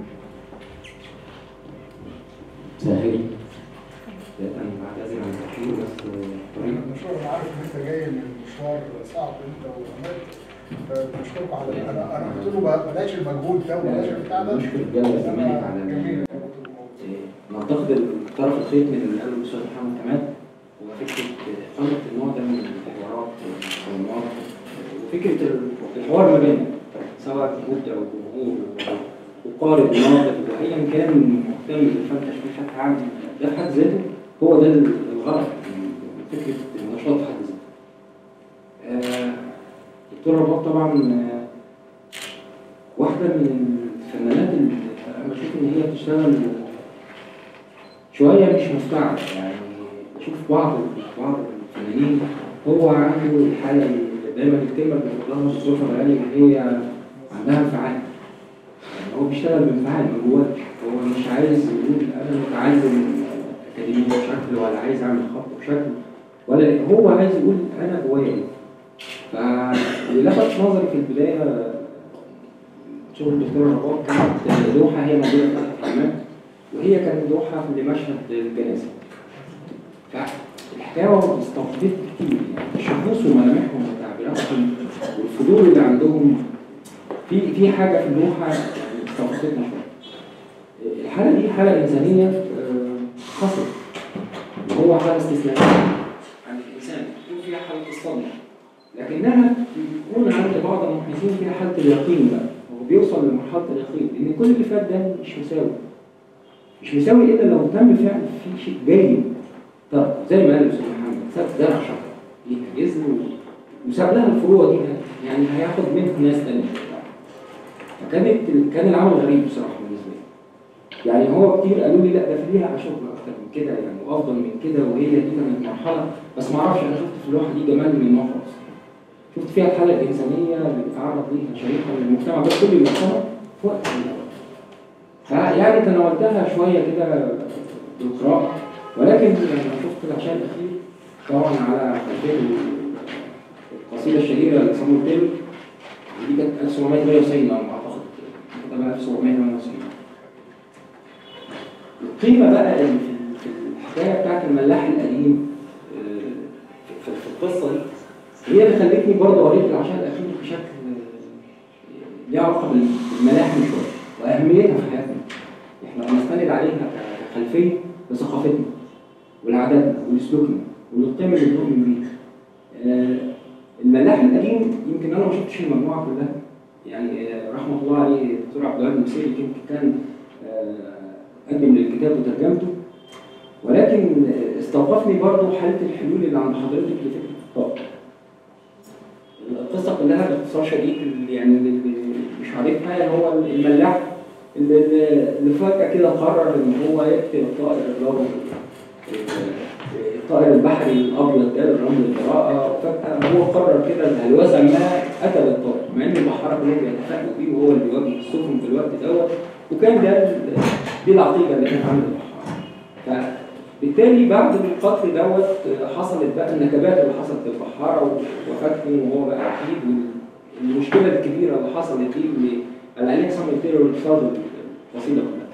ساخري انا بعتذر عن التاخير بس طريق المشوار انا عارف ان انت جاي من مشوار صعب انت وعملت فبشكركم على انا انا قلت له بقى بلاش المجهود ده وبلاش البتاع ده نشكر الجامعة الزمالك على جميل نعتقد الطرف الخيط من اللي قاله الاستاذ محمد كمال هو فكره اقامه النوع ده من الحوارات والحوارات وفكره الحوار ما بيننا سواء مبدع وجمهور وقارئ وناقد وايا كان مهتم بالفن تشكيل حتى عام ده في حد ذاته هو ده الغرض من فكره النشاط في حد ذاته. آه، دكتور رباط طبعا آه، واحده من الفنانات اللي انا بشوف ان هي بتشتغل شويه مش مفتعل يعني بشوف بعض بعض الفنانين هو عنده الحاله اللي دايما الكلمه اللي بنقولها مصطفى غالي هي عندها انفعال يعني هو بيشتغل بانفعال من جواه هو مش عايز يقول انا متعلم اكاديمي بشكل ولا عايز اعمل خط بشكل ولا هو عايز يقول انا جوايا ايه فاللي لفت نظري في البدايه شغل الدكتور رباط كانت لوحه هي موجوده في تحت الحمام وهي كانت لوحه لمشهد الجنازه فالحكايه استوقفت كتير يعني شخوص وملامحهم وتعبيراتهم والفضول اللي عندهم في في حاجه في اللوحه يعني استوقفتنا شويه الحاله دي حاله انسانيه آه، خاصه وهو حاله استثنائيه عند الانسان يكون فيها حاله الصدمه لكنها بيكون عند بعض المحيطين فيها حاله اليقين بقى هو بيوصل لمرحله اليقين لان كل اللي فات ده مش مساوي مش مساوي الا لو تم فعل في شيء جاي طب زي ما قال الاستاذ محمد ساب زرع شجره ليها جذر و- وساب لها الفروع دي يعني هياخد منها ناس تانية فكانت كان العمل غريب بصراحه بالنسبه لي يعني هو كتير قالوا لي لا ده في ليها شغل اكتر من كده يعني وافضل من كده وهي دي كانت مرحله بس ما اعرفش انا شفت في اللوحه دي جمال من نوع خاص شفت فيها الحاله الانسانيه اللي بيتعرض ليها شريحه من المجتمع ده كل المجتمع في وقت من الأوقات. فيعني تناولتها شويه كده بالقراءه ولكن يعني شفت العشاء الاخير طبعا على خلفيه القصيده الشهيره لصامويل تيلور دي كانت 1798 على ما اعتقد ده بقى 1798 القيمه بقى اللي في في الحكايه بتاعت الملاح القديم آه، في في هي اللي خلتني برضه قريت العشاء الاخير بشكل آه، ليه علاقه بالملاحم شويه واهميتها في حياتنا احنا بنستند عليها ك- كخلفيه لثقافتنا ولعاداتنا ولسلوكنا وللقيم اللي بنؤمن بيها آه، الملاح القديم يمكن انا ما شفتش المجموعه كلها يعني آه، رحمه الله عليه الدكتور عبد الوهاب المسيري يمكن كان آه، قدم للكتاب وترجمته ولكن آه، استوقفني برضه حاله الحلول اللي عند حضرتك لفكره الطاقه. القصه كلها باختصار شديد اللي يعني اللي مش عارفها هو الملاح اللي, اللي فجاه كده قرر ان هو يقتل الطائر اللي هو الطائر البحري الابيض ده الرمل البراءه وفجاه هو قرر كده الهلوسه ما قتل الطائر مع ان البحاره كلهم بيتفاجئوا بيه وهو اللي بيواجه السفن في الوقت دوت وكان ده ال- دي العقيده اللي كانت عند البحاره فبالتالي بعد القتل دوت حصلت بقى النكبات اللي حصلت في البحاره وفاتهم وهو بقى اكيد والمشكله الكبيره اللي حصلت دي اللي قال عليها سمي التيرور الاقتصادي الفصيله كلها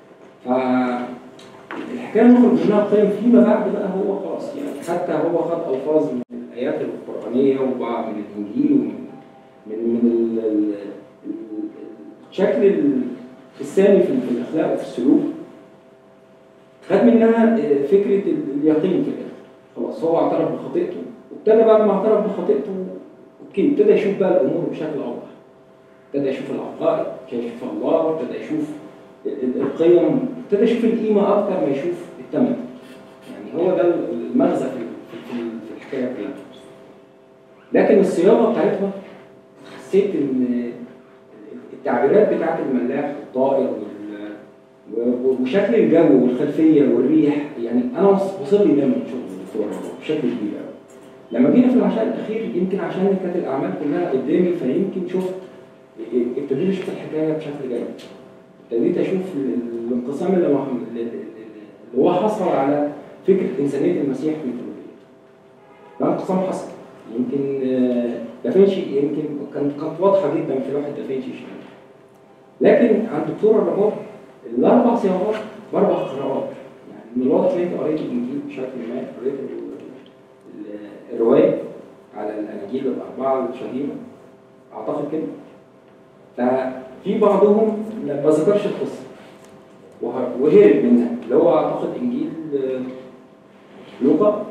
ف الحكايه نخرج منها قيم فيما بعد بقى هو خلاص يعني حتى هو خد الفاظ من الايات القرانيه وبعض من الانجيل ومن من من ال- ال- ال- الشكل ال- السامي في في الاخلاق وفي السلوك خد منها آه، فكره ال- اليقين في الاخر خلاص هو اعترف بخطيئته وابتدى بعد ما اعترف بخطيئته اوكي ابتدى يشوف بقى الامور بشكل اوضح ابتدى يشوف العقائد ابتدى يشوف الله ابتدى يشوف ال- ال- القيم ابتدى يشوف القيمه اكتر ما يشوف الثمن يعني هو ده المغزى في في- في في الحكايه كلها لكن الصياغه بتاعتها حسيت ان التعبيرات بتاعت الملاح الطائر وال- و- وشكل الجو والخلفيه والريح يعني انا وصل لي ده من شغل الدكتور بشكل كبير قوي لما جينا في العشاء الاخير يمكن عشان كانت الاعمال كلها قدامي فيمكن شفت ابتديت اشوف الحكايه بشكل جيد ابتديت اشوف ال- الانقسام اللي مع- اللي اللي هو حصل على فكره انسانيه المسيح في الميثولوجيا. ده انقسام حصل يمكن آه، دافنشي يمكن كانت كانت واضحه جدا في لوحه دافنشي شويه. لكن عند الدكتور الرباط الاربع صياغات باربع قراءات يعني من الواضح ان انت قريت الانجيل بشكل ما قريت ال- ال- الروايه على الاناجيل الاربعه الشهيره اعتقد كده ففي بعضهم ما ذكرش القصه وه- وهرب منها اللي هو اعتقد انجيل آه، لوقا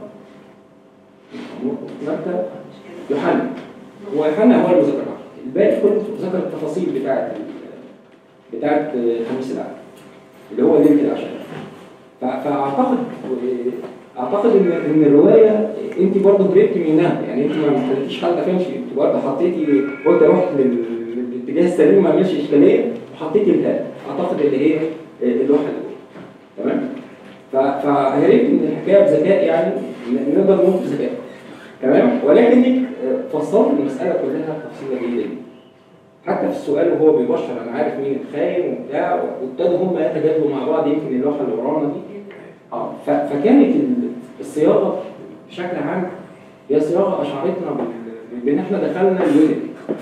متى يوحنا هو يوحنا هو اللي ذكرها الباقي كله ذكر التفاصيل بتاعت ال- بتاعت آه، خميس العهد اللي هو ليله العشاء ف- فاعتقد اعتقد ان ان الروايه انت برضه هربتي منها يعني انت ما خليتيش حد فهمش انت برضه حطيتي قلت رحت لل- للاتجاه السليم ما عملش اشكاليه وحطيتي الهاء اعتقد اللي هي اللوحه الاولى تمام ف- فهربت من الحكايه بذكاء يعني ن- نقدر نقول بذكاء تمام ولكنك آه، فصلت المساله كلها تفصيله جيده جدا حتى في السؤال وهو بيبشر انا عارف مين الخاين وبتاع وابتدوا هم يتجادلوا مع بعض يمكن اللوحه اللي ورانا دي اه ف- فكانت ال- الصياغه بشكل عام هي صياغه اشعرتنا بال- بان احنا دخلنا اليونت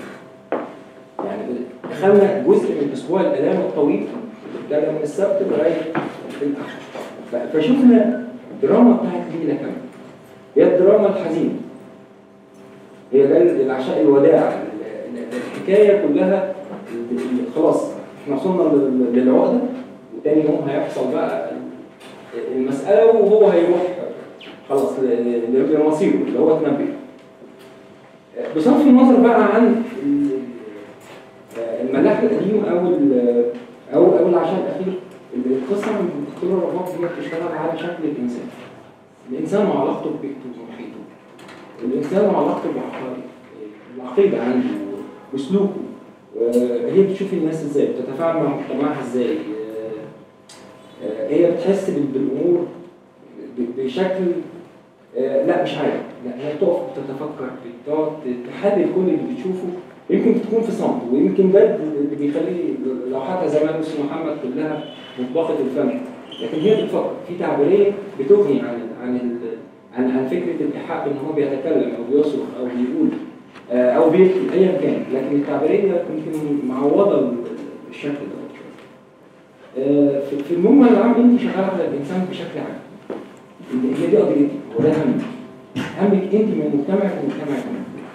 يعني دخلنا جزء من اسبوع الالام الطويل اللي ابتدى من السبت لغايه الاحد ف- فشفنا دراما بتاعت ليله كامله هي الدراما الحزينه هي ده العشاء الوداع ال- ال- الحكايه كلها ال- ال- خلاص احنا وصلنا لل- للعقده وتاني يوم هيحصل بقى المساله وهو هيروح خلاص ل- ل- لمصيره اللي هو اتنبأ بصرف النظر بقى عن ال- الملاح القديم او ال- او او العشاء الاخير القصه من الدكتور الرباط هي بتشتغل على شكل الانسان الانسان وعلاقته ببيئته ومحيطه الانسان وعلاقته بعقائده العقيده عنده وسلوكه آه، هي بتشوف الناس ازاي بتتفاعل مع مجتمعها ازاي آه، آه، هي بتحس بال- بالامور ب- بشكل آه، لا مش عارف لا هي بتقف بتتفكر بتقعد تحلل كل اللي بتشوفه يمكن تكون في صمت ويمكن ده اللي بيخلي لوحاتها زمان اسمه محمد كلها مطبقه الفم لكن هي بتفكر في تعبيريه بتغني عن عن ال- عن عن فكره الايحاء ان هو بيتكلم او بيصرخ او بيقول آه، او بيكتب ايا كان لكن التعبيريه يمكن معوضه ال- الشكل ده آه، في في المجمل العام انت شغاله على الانسان بشكل عام إن هي دي قضيتي وده همك همك انت من مجتمعك ومجتمعك من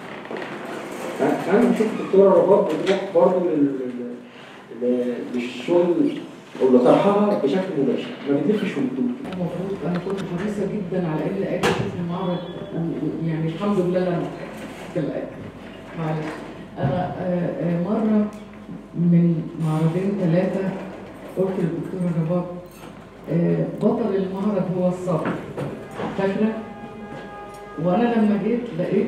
فانا بشوف الدكتوره رباب بتروح برضه لل- لل- لل- للشغل او لطرحها بشكل مباشر ما بتلفش وبتدور المفروض انا كنت حريصه جدا على ان اجي اشوف المعرض و- يعني الحمد لله انا في الاخر معلش انا آه، آه، مره من معرضين ثلاثه قلت للدكتوره رباب آه، بطل المعرض هو الصبر فاكره وانا لما جيت لقيت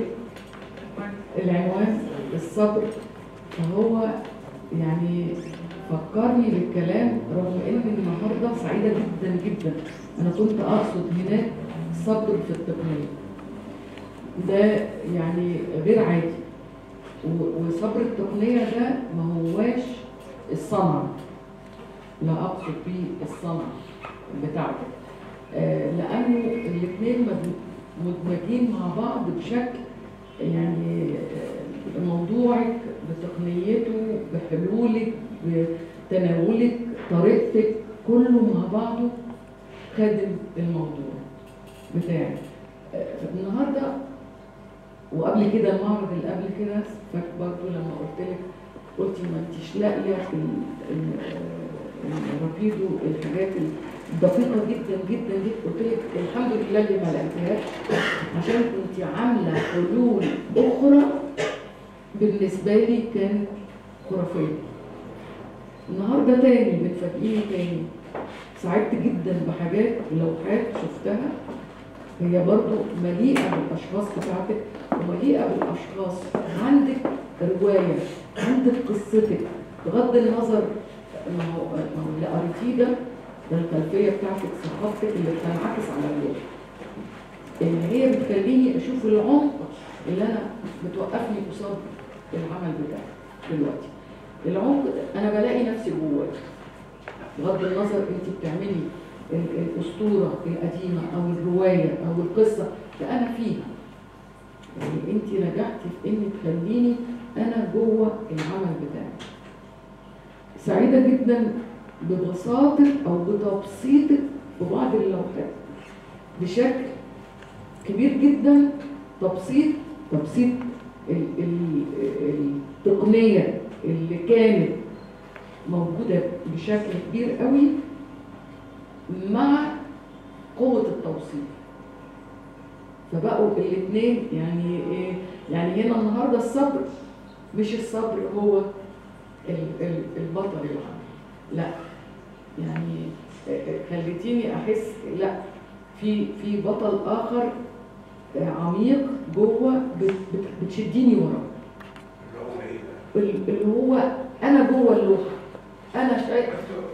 العنوان الصبر فهو يعني فكرني بالكلام رغم ان النهارده سعيده جدا جدا انا كنت اقصد هناك صبر في التقنيه ده يعني غير عادي و- وصبر التقنيه ده ما هواش الصنعه لا اقصد بيه الصنعه بتاعته آه، لانه الاثنين مدمجين مع بعض بشكل يعني آه، موضوعك بتقنيته بحلولك بتناولك طريقتك كله مع بعضه خادم الموضوع بتاعك آه، النهارده وقبل كده المعرض اللي قبل كده فاك برضه لما قلت لك قلتي ما انتيش لاقيه في ال- ال- الرابيدو الحاجات الدقيقه جدا جدا دي قلت لك الحمد لله اللي ما لقيتهاش عشان كنت عامله حلول اخرى بالنسبه لي كانت خرافيه النهارده تاني بتفاجئيني تاني سعدت جدا بحاجات لوحات شفتها هي برضو مليئة بالأشخاص بتاعتك ومليئة بالأشخاص عندك رواية عندك قصتك بغض النظر ما هو ما هو اللي قريتيه ده ده الخلفية بتاعتك ثقافتك اللي بتنعكس على اللوحة اللي هي بتخليني أشوف العمق اللي أنا بتوقفني قصاد العمل بتاعي دلوقتي العمق ده أنا بلاقي نفسي جواه بغض النظر أنت بتعملي ال- الأسطورة القديمة أو الرواية أو القصة ده أنا فيها يعني أنت نجحتي في إن تخليني أنا جوه العمل بتاعي سعيدة جدا ببساطة أو بتبسيطك في بعض اللوحات بشكل كبير جدا تبسيط تبسيط ال- ال- التقنية اللي كانت موجودة بشكل كبير قوي مع قوة التوصيل فبقوا الاثنين يعني ايه يعني هنا النهارده الصبر مش الصبر هو ال- ال- البطل العام لا يعني خليتيني احس لا في في بطل اخر عميق جوه بت- بت- بتشديني وراه ال- اللي هو انا جوه اللوحه انا شايف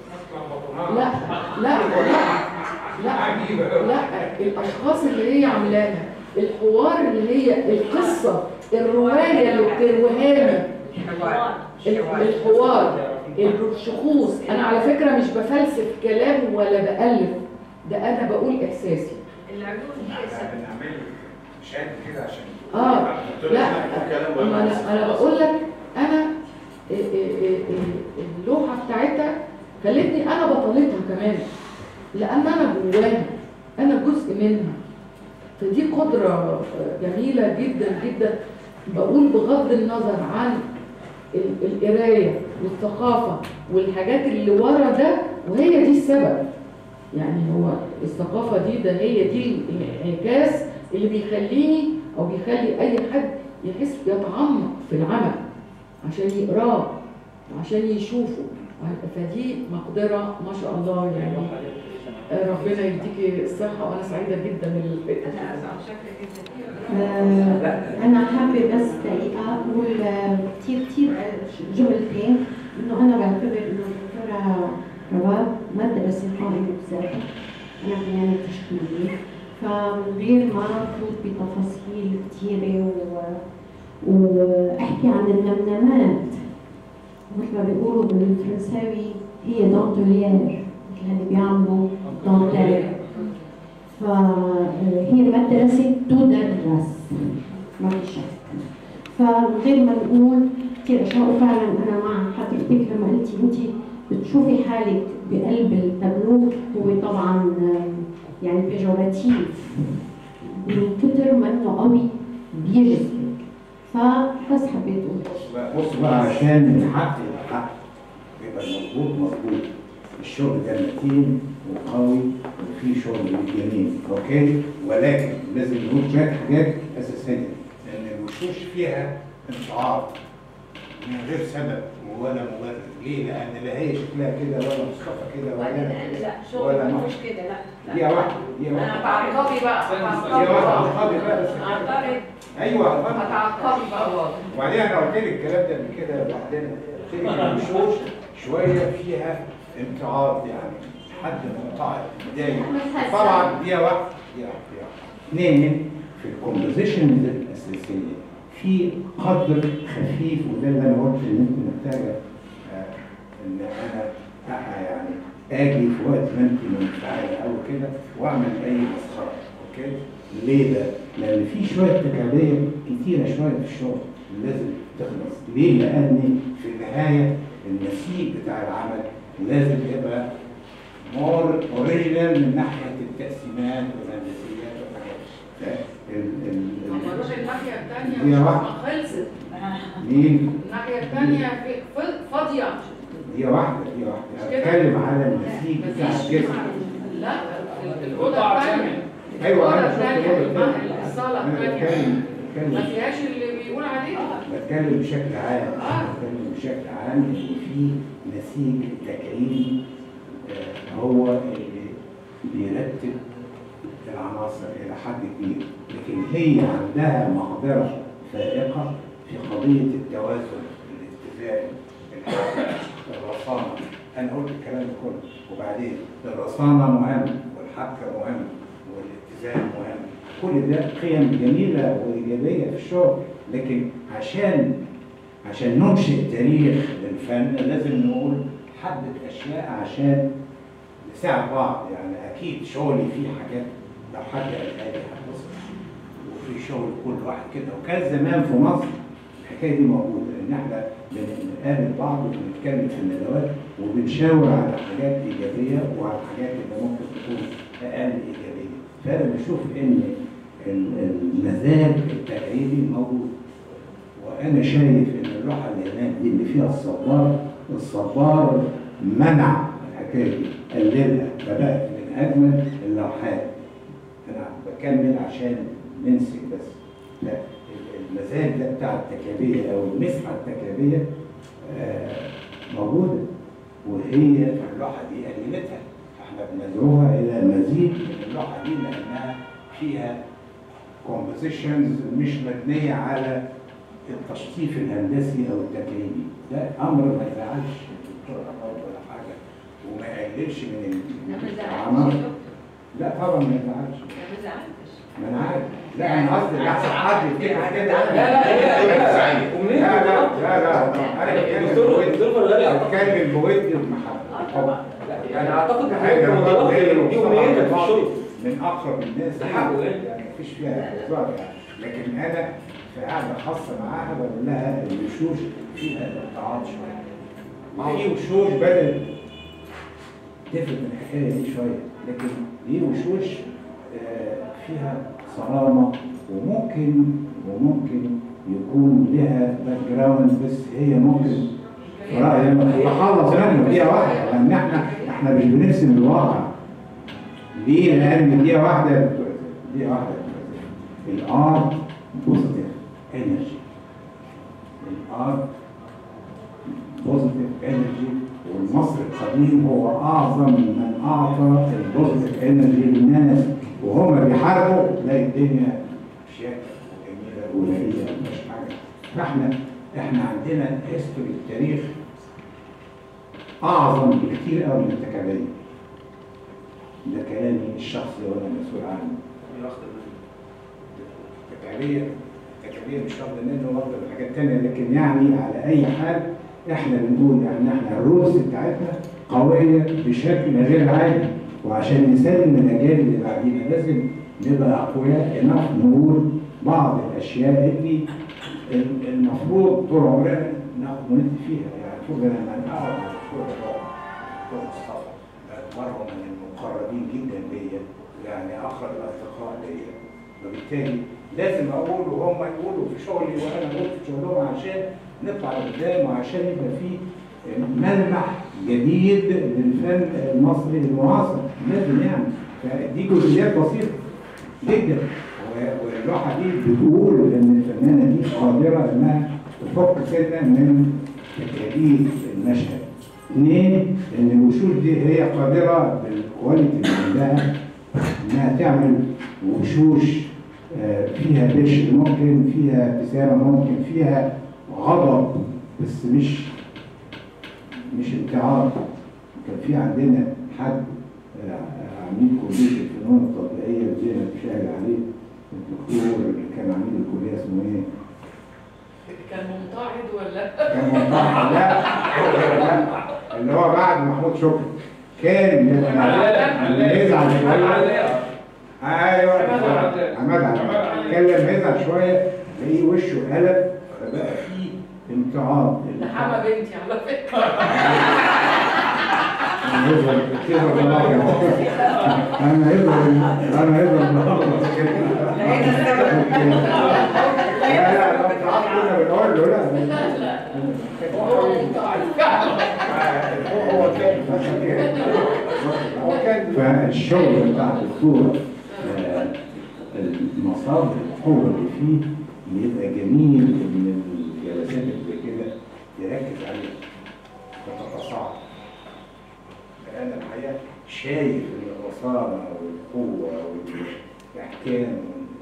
لا لا لا لا لا الاشخاص اللي هي عاملاها الحوار اللي هي القصه الروايه اللي بترويها لي ال- الحوار الشخوص انا على فكره مش بفلسف كلام ولا بالف ده انا بقول احساسي العلوم دي احنا بنعمل شات كده عشان اه لا ما انا انا بقول لك انا ال- ال- ال- اللوحه بتاعتها خلتني انا بطلتها كمان لان انا جواها انا جزء منها فدي قدره جميله جدا جدا بقول بغض النظر عن ال- القرايه والثقافه والحاجات اللي ورا ده وهي دي السبب يعني هو الثقافه دي ده هي دي الانعكاس اللي بيخليني او بيخلي اي حد يحس يتعمق في العمل عشان يقراه وعشان يشوفه فدي مقدره ما شاء الله يعني ربنا يديكي الصحه وانا سعيده جدا بال انا اسعد شكلك جدا آه، أنا حابة بس دقيقة أقول آه، كتير كتير آه، جملتين إنه أنا بعتبر إنه الدكتورة رواب ما درست قائمة بذاتها أنا بنيانة تشكيلية فمن غير ما أفوت بتفاصيل كتيرة و... وأحكي عن النمنمات مثل ما بيقولوا بالفرنساوي هي دونتولير مثل اللي بيعملوا دونتيل فهي مدرسة تدرس ما في شك فمن غير ما نقول كثير اشياء وفعلا انا مع حضرتك لما قلتي انت بتشوفي حالك بقلب التابلو هو طبعا آم، يعني بيجوراتيف من كتر ما انه قوي بيجذبك فبس حبيت اقول بص بقى بص بقى عشان الحق يبقى حق يبقى المظبوط مظبوط الشغل ده متين وقوي وفي شغل جميل اوكي ولكن لازم نقول شويه حاجات اساسيه لان الوشوش فيها انشعار من غير سبب ولا مبرر ليه؟ لان لا هي شكلها كده ولا مصطفى كده وبعدين ولا انا لا ولا شغل ما- مش كده لا لا. دي واحده دي انا واحده هتعقبي بقى دي واحده هتعقبي بقى بس هعترض ايوه هتعقبي. هتعقبي بقى وبعدين انا قلت لك الكلام ده قبل كده بعدين قلت لك الوشوش شويه فيها امتعاض يعني حد ممتعض متضايق طبعا دي واحده دي واحده دي واحده اثنين في الكومبوزيشنز الاساسيه في قدر خفيف وده اللي انا قلت ان انت محتاجه آه، ان انا أ- يعني اجي في وقت ما انت منفعله قوي كده واعمل اي مسخره اوكي ليه ده؟ لان في شويه تكاليف كتيره شويه في الشغل لازم تخلص ليه؟ لان في النهايه النسيج بتاع العمل لازم يبقى مور اوريجينال من ناحيه التقسيمات والهندسيات والحاجات ال- ال- اما نروح ال- الناحيه الثانيه دي مش واحدة. ما خلصت مين؟ الناحيه الثانيه في- في- فاضيه دي واحده دي واحده اتكلم على النسيج بتاع الجسم لا الاوضه الثانيه ايوه الاوضه انا شفت الثانيه الأوضة التانية. الصاله انا الثانيه بتكلم ما بتكلم فيهاش اللي بيقول عليه بتكلم بشكل عام بتكلم بشكل عام ان في نسيج تكعيبي آه، هو اللي بيرتب العناصر الى حد كبير لكن هي عندها مقدره فائقه في قضيه التوازن الاتزان الحركه الرصانه انا قلت الكلام ده كله وبعدين الرصانه مهم والحركه مهم والاتزان مهم كل ده قيم جميله وايجابيه في الشغل لكن عشان عشان ننشئ تاريخ للفن لازم نقول حبه اشياء عشان نساعد بعض يعني اكيد شغلي فيه حاجات لو حد قالها لي هتبسط وفي شغل كل واحد كده وكان زمان في مصر الحكايه دي موجوده ان احنا بنقابل بعض وبنتكلم في الندوات وبنشاور على حاجات ايجابيه وعلى حاجات اللي ممكن تكون اقل ايجابيه فانا بشوف ان ال- المزاج التقعيدي موجود وانا شايف ان اللوحه اللي هناك دي اللي فيها الصبار الصبار منع الحكايه دي قللها فبقت من اجمل اللوحات انا بكمل عشان نمسك بس لا المزاج ده بتاع التكابيه او المسحه التكابيه آه، موجوده وهي في اللوحه دي قللتها احنا بندعوها الى مزيد من اللوحه دي لانها فيها كومبوزيشنز مش مبنيه على التشطيف الهندسي او التكريمي ده امر ما يزعلش الدكتور عماد ولا حاجه وما يقللش من لا ما العمل زعلتش لا طبعا ما يزعلش لا ما زعلتش ما انا عارف لا انا قصدي احسن حد يفتكر كده لا، لا، لا، لا. أمنية لا لا بالظبط. لا لا انا بتكلم الدكتور- الدكتور فرغلي أعتقد- بتكلم بود المحبه طبعا يعني اعتقد ان حاجه هو مضافة دي امنيتك في الشغل من اقرب الناس ده حقه يعني. يعني مفيش فيها هزار يعني لكن انا في قاعده خاصه معاها بقول لها الوشوش فيها ابتعاد شويه في وشوش بدات تفرق من الحكايه دي شويه لكن دي وشوش آه، فيها صرامه وممكن وممكن يكون لها باك جراوند بس هي ممكن في رايي انا تتخلص منه دقيقه واحده لان احنا احنا مش بنرسم الواقع ليه؟ لان دقيقه واحده دقيقه واحده الارت بوزيتيف انرجي الارت بوزيتيف انرجي والمصري القديم هو اعظم من اعطى البوزيتيف انرجي للناس وهم بيحاربوا تلاقي الدنيا شياكه وجميله ولذيذه مش حاجه فاحنا احنا عندنا هيستوري التاريخ اعظم بكتير قوي من التكاليف ده كلامي الشخصي وانا مسؤول عنه التكاليف التكاليف مش واخده منه واخده من حاجات تانية لكن يعني على اي حال احنا بنقول ان احنا الرولز بتاعتنا قويه بشكل غير عادي وعشان نسلم الاجيال اللي بعدينا لازم نبقى اقوياء انف نقول بعض الاشياء اللي ال- المفروض طول عمرنا ناخد وندي فيها يعني المفروض لما نقعد مع الدكتور الرائع دكتور مصطفى باعتباره من المقربين جدا ليا يعني اخر الاصدقاء ليا وبالتالي لازم اقول وهم يقولوا في شغلي وانا اقول في شغلهم عشان نطلع لقدام وعشان يبقى في ملمح جديد للفن المصري المعاصر لازم يعني فدي جزئيات بسيطه جدا و- واللوحه دي بتقول ان الفنانه دي قادره انها تفك سنه من تكاليف المشهد. اثنين ان الوشوش دي هي قادره بالكواليتي اللي عندها انها تعمل وشوش آه، فيها بشر ممكن فيها ابتسامه ممكن فيها غضب بس مش مش ابتعاث كان في عندنا حد آه، عميد كليه الفنون التطبيقيه وزينب شاهد عليه الدكتور اللي كان عميد الكليه اسمه ايه؟ كان ممتعض ولا كان منطقه لا لا اللي هو بعد محمود شكري كان لما لما يزعل شويه ايوه عماد عماد كان لما يزعل شويه تلاقيه وشه قلب فبقى فيه امتعاض ده حما بنتي على فكره انا يظهر كده والله انا يظهر انا يظهر لا لا لو تعرف كنا بنقول له لا هو كان هو كان فالشغل بتاع الدكتور آه، المصادر القوة اللي فيه بيبقى جميل ان الجلسات اللي زي كده يركز عليها وتتصاعد انا الحقيقه شايف الرصانه والقوه والاحكام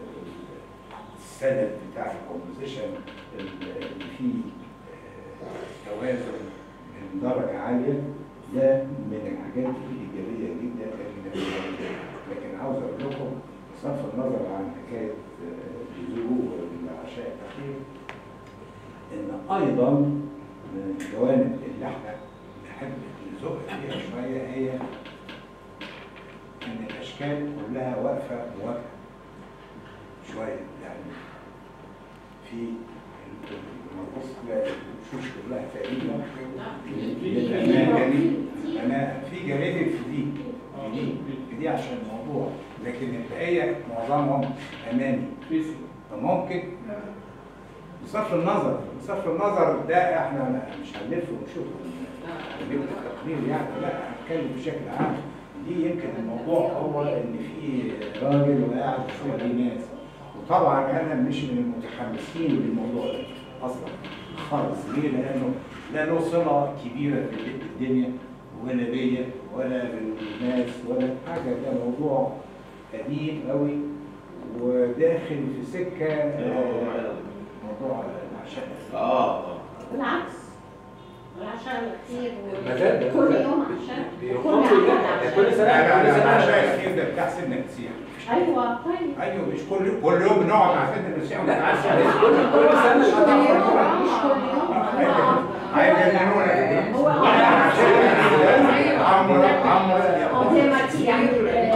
السند بتاع الكومبوزيشن اللي فيه آه، توازن من درجه عاليه ده من الحاجات الايجابيه جدا لكن لكن عاوز اقول لكم بصرف النظر عن حكايه آه، جيزو والعشاء الاخير ان ايضا من الجوانب اللي احنا نحب نزق فيها شويه هي ان الاشكال كلها واقفه مواجهه شويه يعني في لما تبص تلاقي الوشوش كلها تقريبا انا جانب انا في جانب في دي في دي في دي عشان الموضوع لكن البقيه معظمهم امامي فممكن بصرف النظر بصرف النظر ده احنا مش هنلف ونشوف نكتب تقرير يعني لا هنتكلم بشكل عام دي يمكن الموضوع هو ان في راجل وقاعد فوق ناس وطبعا انا مش من المتحمسين للموضوع ده اصلا خالص ليه؟ لانه لا له صله كبيره بالدنيا ولا بيا ولا بالناس ولا حاجه ده موضوع قديم قوي وداخل في سكه آه، موضوع العشاء اه بالعكس العشاء كتير مزاج. كل يوم عشاء كل بيخطط يوم يعني كل سنه عشاء لا لا العشاء الاخير ده بتاع سيدنا المسيح ايوه طيب ايوه مش كل كل يوم بنقعد مع سيدنا المسيح ونتعشى كل سنه مش كل يوم مش كل يوم هيجننونا هو عمرو عمرو زي ما تيجي يعني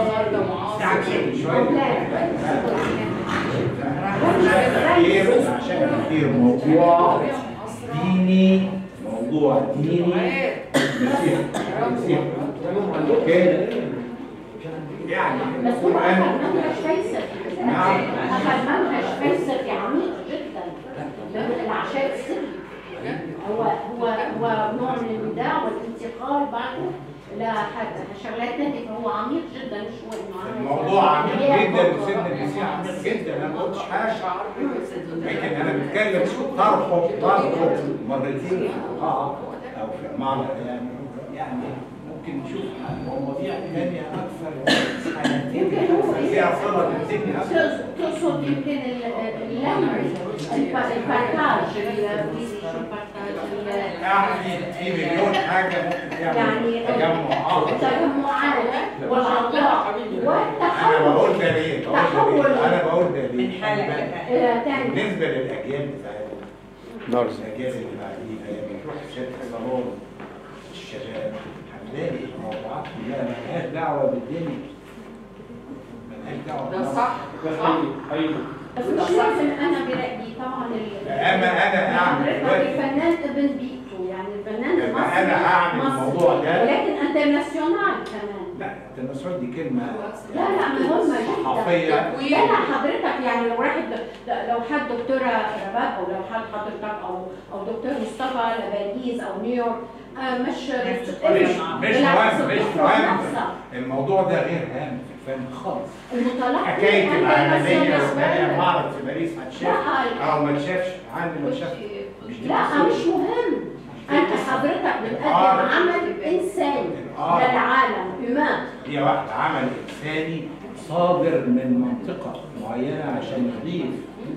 كتير عشان كتير موضوع ديني موضوع ديني مسيح مسيح اوكي يعني بس هو القران أخذ منهج فلسفي نعم. أخذ منهج فلسفي عميق جدا من العشاء السري هو هو هو نوع من الوداع والانتقال بعده لشغلات ثانيه فهو عميق جدا مش هو انه عميق. الموضوع عميق هي جدا موضوع- وسيدنا المسيح عميق جدا انا ما قلتش حاجه لكن انا بتكلم طرحه طرحه مرتين في القاعه او في المعرض يعني يعني ممكن نشوف مواضيع ثانيه اكثر يمكن هو فيها صله بالذهن اكثر تقصد يمكن ال- ال- الب- البارتاج الانجليزي شو البارتاج ال- يعني في مليون حاجه ممكن تعمل يعني تجمعات التجمعات والعطاء انا والتحول بقول ده ليه؟ بقول ده تحول ليه؟ انا بقول ده ليه؟ من حالة إلى تاني بالنسبه للاجيال بتاعتنا الاجيال اللي بعديها لما تروح ست صالون الشباب هتلاقي الموضوعات كلها مالهاش دعوه بالدنيا مالهاش دعوه ده بالمصر. صح صح بس مش لازم انا برايي طبعا ال- أما أنا أعمل حضرتك دلوقتي. الفنان ابن بيته يعني الفنان أما المصري أنا هعمل مصري. الموضوع ده. ولكن انترناسيونال كمان لا التناسل دي كلمه لا لا مهمة جدا صحفيه لا لا حضرتك يعني لو واحد لو حد دكتورة رباب او لو حد حضرتك او او دكتور مصطفى لباريس او نيويورك آه، مش مش بالعكس، مش مهم مش الدكتور مهم نفسه. الموضوع ده غير هام في الفن خالص المتلقي حكايه عند العالميه الناس وهي بالنسبة معرض في باريس هتشاف لا. او ما تشافش عندي ما تشافش مش دي لا قصة. مش مهم انت حضرتك بتقدم الآرت. عمل انساني الآرت. للعالم هيومان هي واحد عمل انساني صادر من منطقه معينه عشان يضيف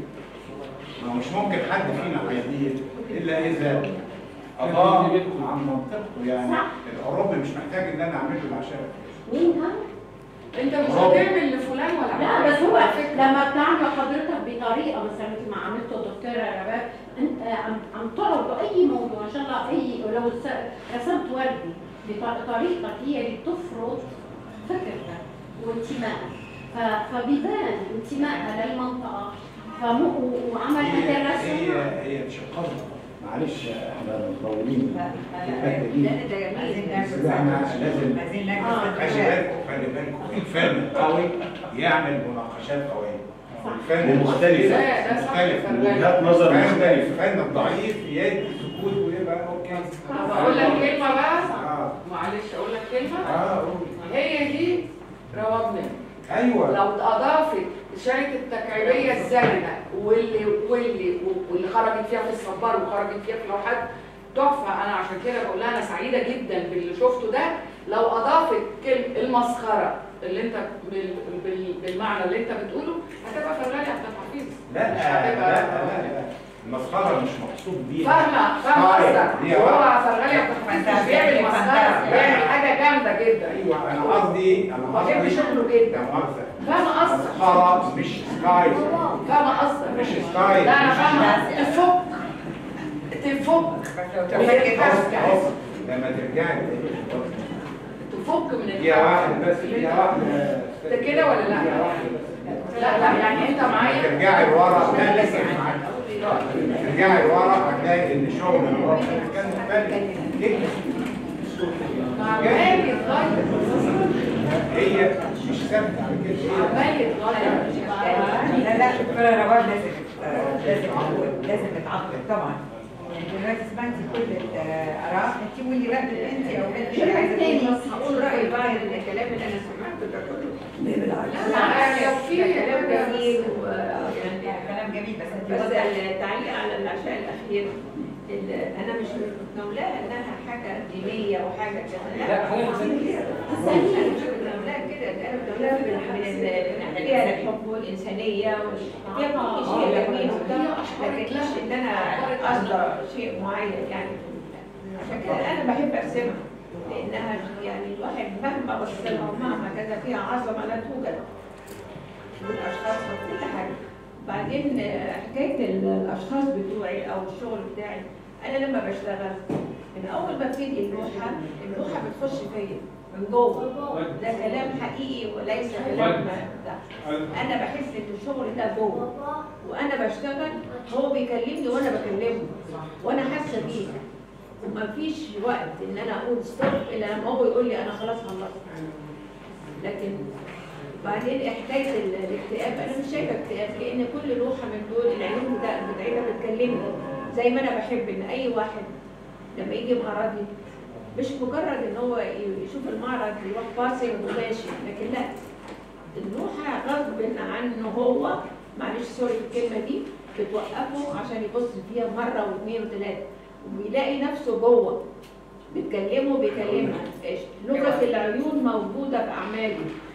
ما مش ممكن حد فينا هيضيف الا اذا اضاف عن منطقته يعني صح. الاوروبي مش محتاج ان انا اعمل له العشاء مين ها؟ انت مش برافو. هتعمل لفلان ولا لا عمل. بس هو على فكرة. لما بتعمل حضرتك بطريقه مثلا مثل ما عملته دكتوره رباب انت عم عم تعرض اي موضوع ان شاء الله اي ولو س- رسمت وردي بطريقتك هي اللي بتفرض فكرتك وانتمائك ف- فبيبان انتمائها للمنطقه فمو وعمل هذا هي الرسم هي هي مش القصد معلش احنا مطولين في الحته دي لا ده جميل بس احنا لازم عايزين آه. نعكس خلي بالكم خلي بالكم الفن القوي يعمل مناقشات قوية الفن ومختلفة. لا، ده صح، مختلف فنان. وجهات نظر الفن- مختلفة. الفن الضعيف يدي سكوت ويبقى اوكي طب اقول لك كلمه بقى اه معلش اقول لك كلمه اه قول. هي دي روابنا ايوه لو اضافت شركه التكعيبيه الزمنه واللي واللي واللي خرجت فيها في الصبار وخرجت فيها في اللوحات تحفه انا عشان كده بقول لها انا سعيده جدا باللي شفته ده لو اضافت كلمه المسخره اللي انت بال- بال- بالمعنى اللي انت بتقوله هتبقى فنانه عبد الحفيظ لا مش لا هتبقى لا لا المسخرة مش مقصود بيها فاهمه فاهمه طيب، قصدك هي هو واحدة. فرغلي عبد الحفيظ مش بيعمل مسخره بيعمل حاجه جامده جدا ايوه انا قصدي انا بحب قصدي شغله جدا لا مؤاخذة فاهمه قصدك مسخرة مش ستايل فاهمه قصدك مش ستايل لا انا مش- فاهمه تفك تفك لو من تفكر الحبكة. بص، لما ترجعي تفك من هي الحبكة. واحدة بس هي واحدة ده كده ولا لا؟ هي واحدة بس لا لا يعني انت معايا ترجعي لورا لا لسه معاك ترجعي لورا هتلاقي ان شغل الرب كان مختلف جدا عمال يتغير هي مش ثابته على كده هي عمال يتغير لا لا دكتورة رواد لازم آه، لازم نقول- لازم نتعاقب طبعا يعني دلوقتي سمعتي كل الآراء انت قولي رأيك انت او انت شو عايزة تاني تقولي بس هقول رأيي بعد الكلام اللي انا سمعته ده كله لا يعني لو في كلام حاجة جميل ويعني كلام جميل بس انت بس واضح التعليق على العشاء الأخير ال- أنا مش متناولاها إنها حاجة دينية وحاجة كده لا، حاجة إنسانية أنا مش متناولاها كده ده أنا متناولاها من من ال- من ناحية الحب والإنسانية وال- هي كل شيء جميل وده لكن مش إن أنا قصده شيء معين يعني عشان كده أنا بحب أرسمها لأنها يعني الواحد مهما بص لها ومهما كذا فيها عظمة لا توجد والاشخاص وكل حاجه بعدين آه، حكايه ال- الاشخاص بتوعي او الشغل بتاعي انا لما بشتغل من اول ما بتيجي اللوحه اللوحه بتخش فيا من جوه ده كلام حقيقي وليس كلام ده انا بحس ان الشغل ده جوه وانا بشتغل هو بيكلمني وانا بكلمه وانا حاسه بيه ومفيش وقت ان انا اقول ستوب الا لما هو يقول لي انا خلاص خلصت لكن بعدين حكايه ال- الاكتئاب انا مش شايفه اكتئاب لان كل لوحه من دول العيون بتاع- بتاعتها بتكلمني زي ما انا بحب ان اي واحد لما يجي معرضي مش مجرد ان هو ي- يشوف المعرض يروح باصي وماشي لكن لا اللوحه غصب عنه هو معلش سوري في الكلمه دي بتوقفه عشان يبص فيها مره واثنين وثلاثه وبيلاقي نفسه جوه بتكلمه بيكلمها إيش- لغه العيون موجوده في اعمالي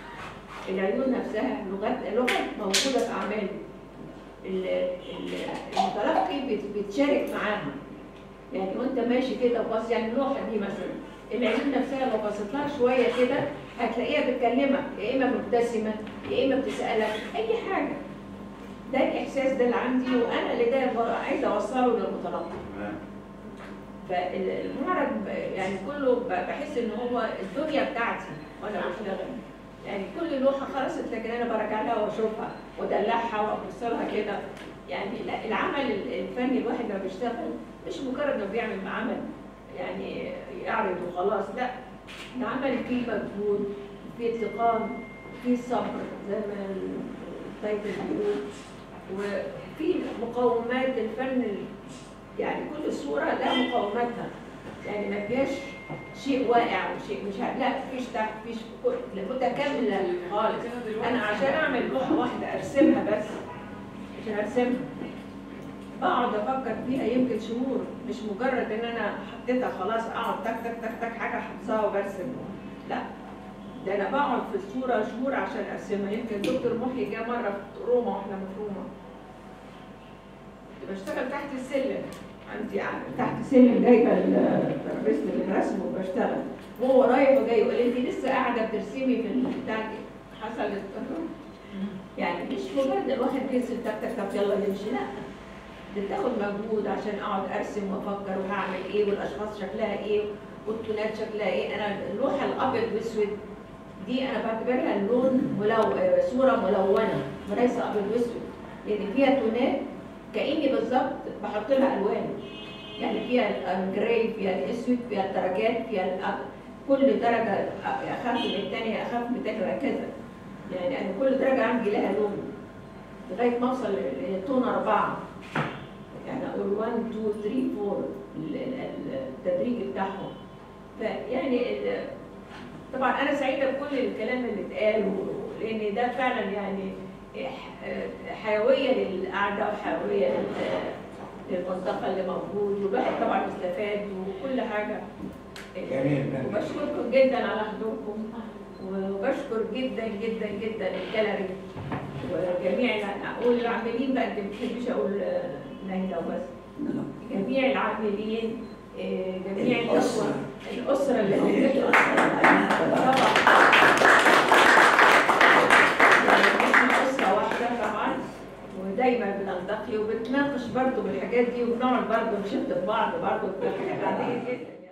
العيون نفسها لغات لغه موجوده في اعمالي ال- ال- المتلقي بت- بتشارك معاها يعني وانت ماشي كده وبص يعني اللوحه دي مثلا العيون نفسها لو بصيت لها شويه كده هتلاقيها بتكلمك يا اما مبتسمه يا اما بتسالك اي حاجه ده الاحساس ده اللي عندي وانا اللي ده بقى عايزه اوصله للمتلقي فالمعرض ب- يعني كله ب- بحس ان هو الدنيا بتاعتي وانا بشتغل يعني كل لوحه خلصت لكن انا برجع لها واشوفها وادلعها وابص لها كده يعني لا العمل ال- الفني الواحد لما بيشتغل مش مجرد انه بيعمل عمل يعني يعرض وخلاص لا العمل فيه مجهود في اتقان في صبر زي ما التايتل بيقول وفي مقومات الفن ال- يعني كل صورة لها مقوماتها يعني ما فيهاش شيء واقع وشيء مش ع- لا فيش تحت فيش كل- متكاملة خالص أنا عشان أعمل لوحة واحدة أرسمها بس عشان أرسمها بقعد افكر فيها يمكن شهور مش مجرد ان انا حطيتها خلاص اقعد تك تك تك تك حاجه حافظاها وبرسم لا ده انا بقعد في الصوره شهور عشان ارسمها يمكن دكتور محي جه مره في روما واحنا في روما كنت بشتغل تحت السلم عندي يعني تحت السلم جايبه ال- ترابيزه الرسم وبشتغل وهو رايح وجاي يقول لي انت لسه قاعده بترسمي في البتاع دي حصلت يعني مش مجرد الواحد بيرسم تك تك تك يلا نمشي لا بتاخد مجهود عشان اقعد ارسم وافكر وهعمل ايه والاشخاص شكلها ايه والتونات شكلها ايه انا اللوحه الابيض واسود دي انا بعتبرها اللون ملو... آه، صوره ملونه وليس ابيض واسود لان فيها تونات كاني بالظبط بحط لها الوان يعني فيها الجراي فيها الاسود فيها الدرجات فيها الأب... كل درجه اخف من الثانيه اخف من الثانيه وهكذا يعني انا كل درجه عندي لها لون لغايه ما اوصل لتون اربعه يعني اقول 1 2 3 4 ال- ال- التدريج بتاعهم فيعني ال- طبعا انا سعيده بكل الكلام اللي اتقال و- لان ده فعلا يعني ح- حيويه للقعده وحيويه لل- للمنطقه اللي موجود والواحد طبعا استفاد وكل حاجه جميل. وبشكركم جدا على حضوركم وبشكر جدا جدا جدا الجاليري وجميع الع- اقول العاملين بقى انت ما بتحبيش اقول آه، نايله وبس جميع العاملين آه، جميع الاسره الاسره اللي هتبقى طبعا يعني احنا اسره واحده طبعا ودايما بنلتقي وبنتناقش برضه بالحاجات دي وبنقعد برضه نشد في بعض برضه في حاجات عاديه جدا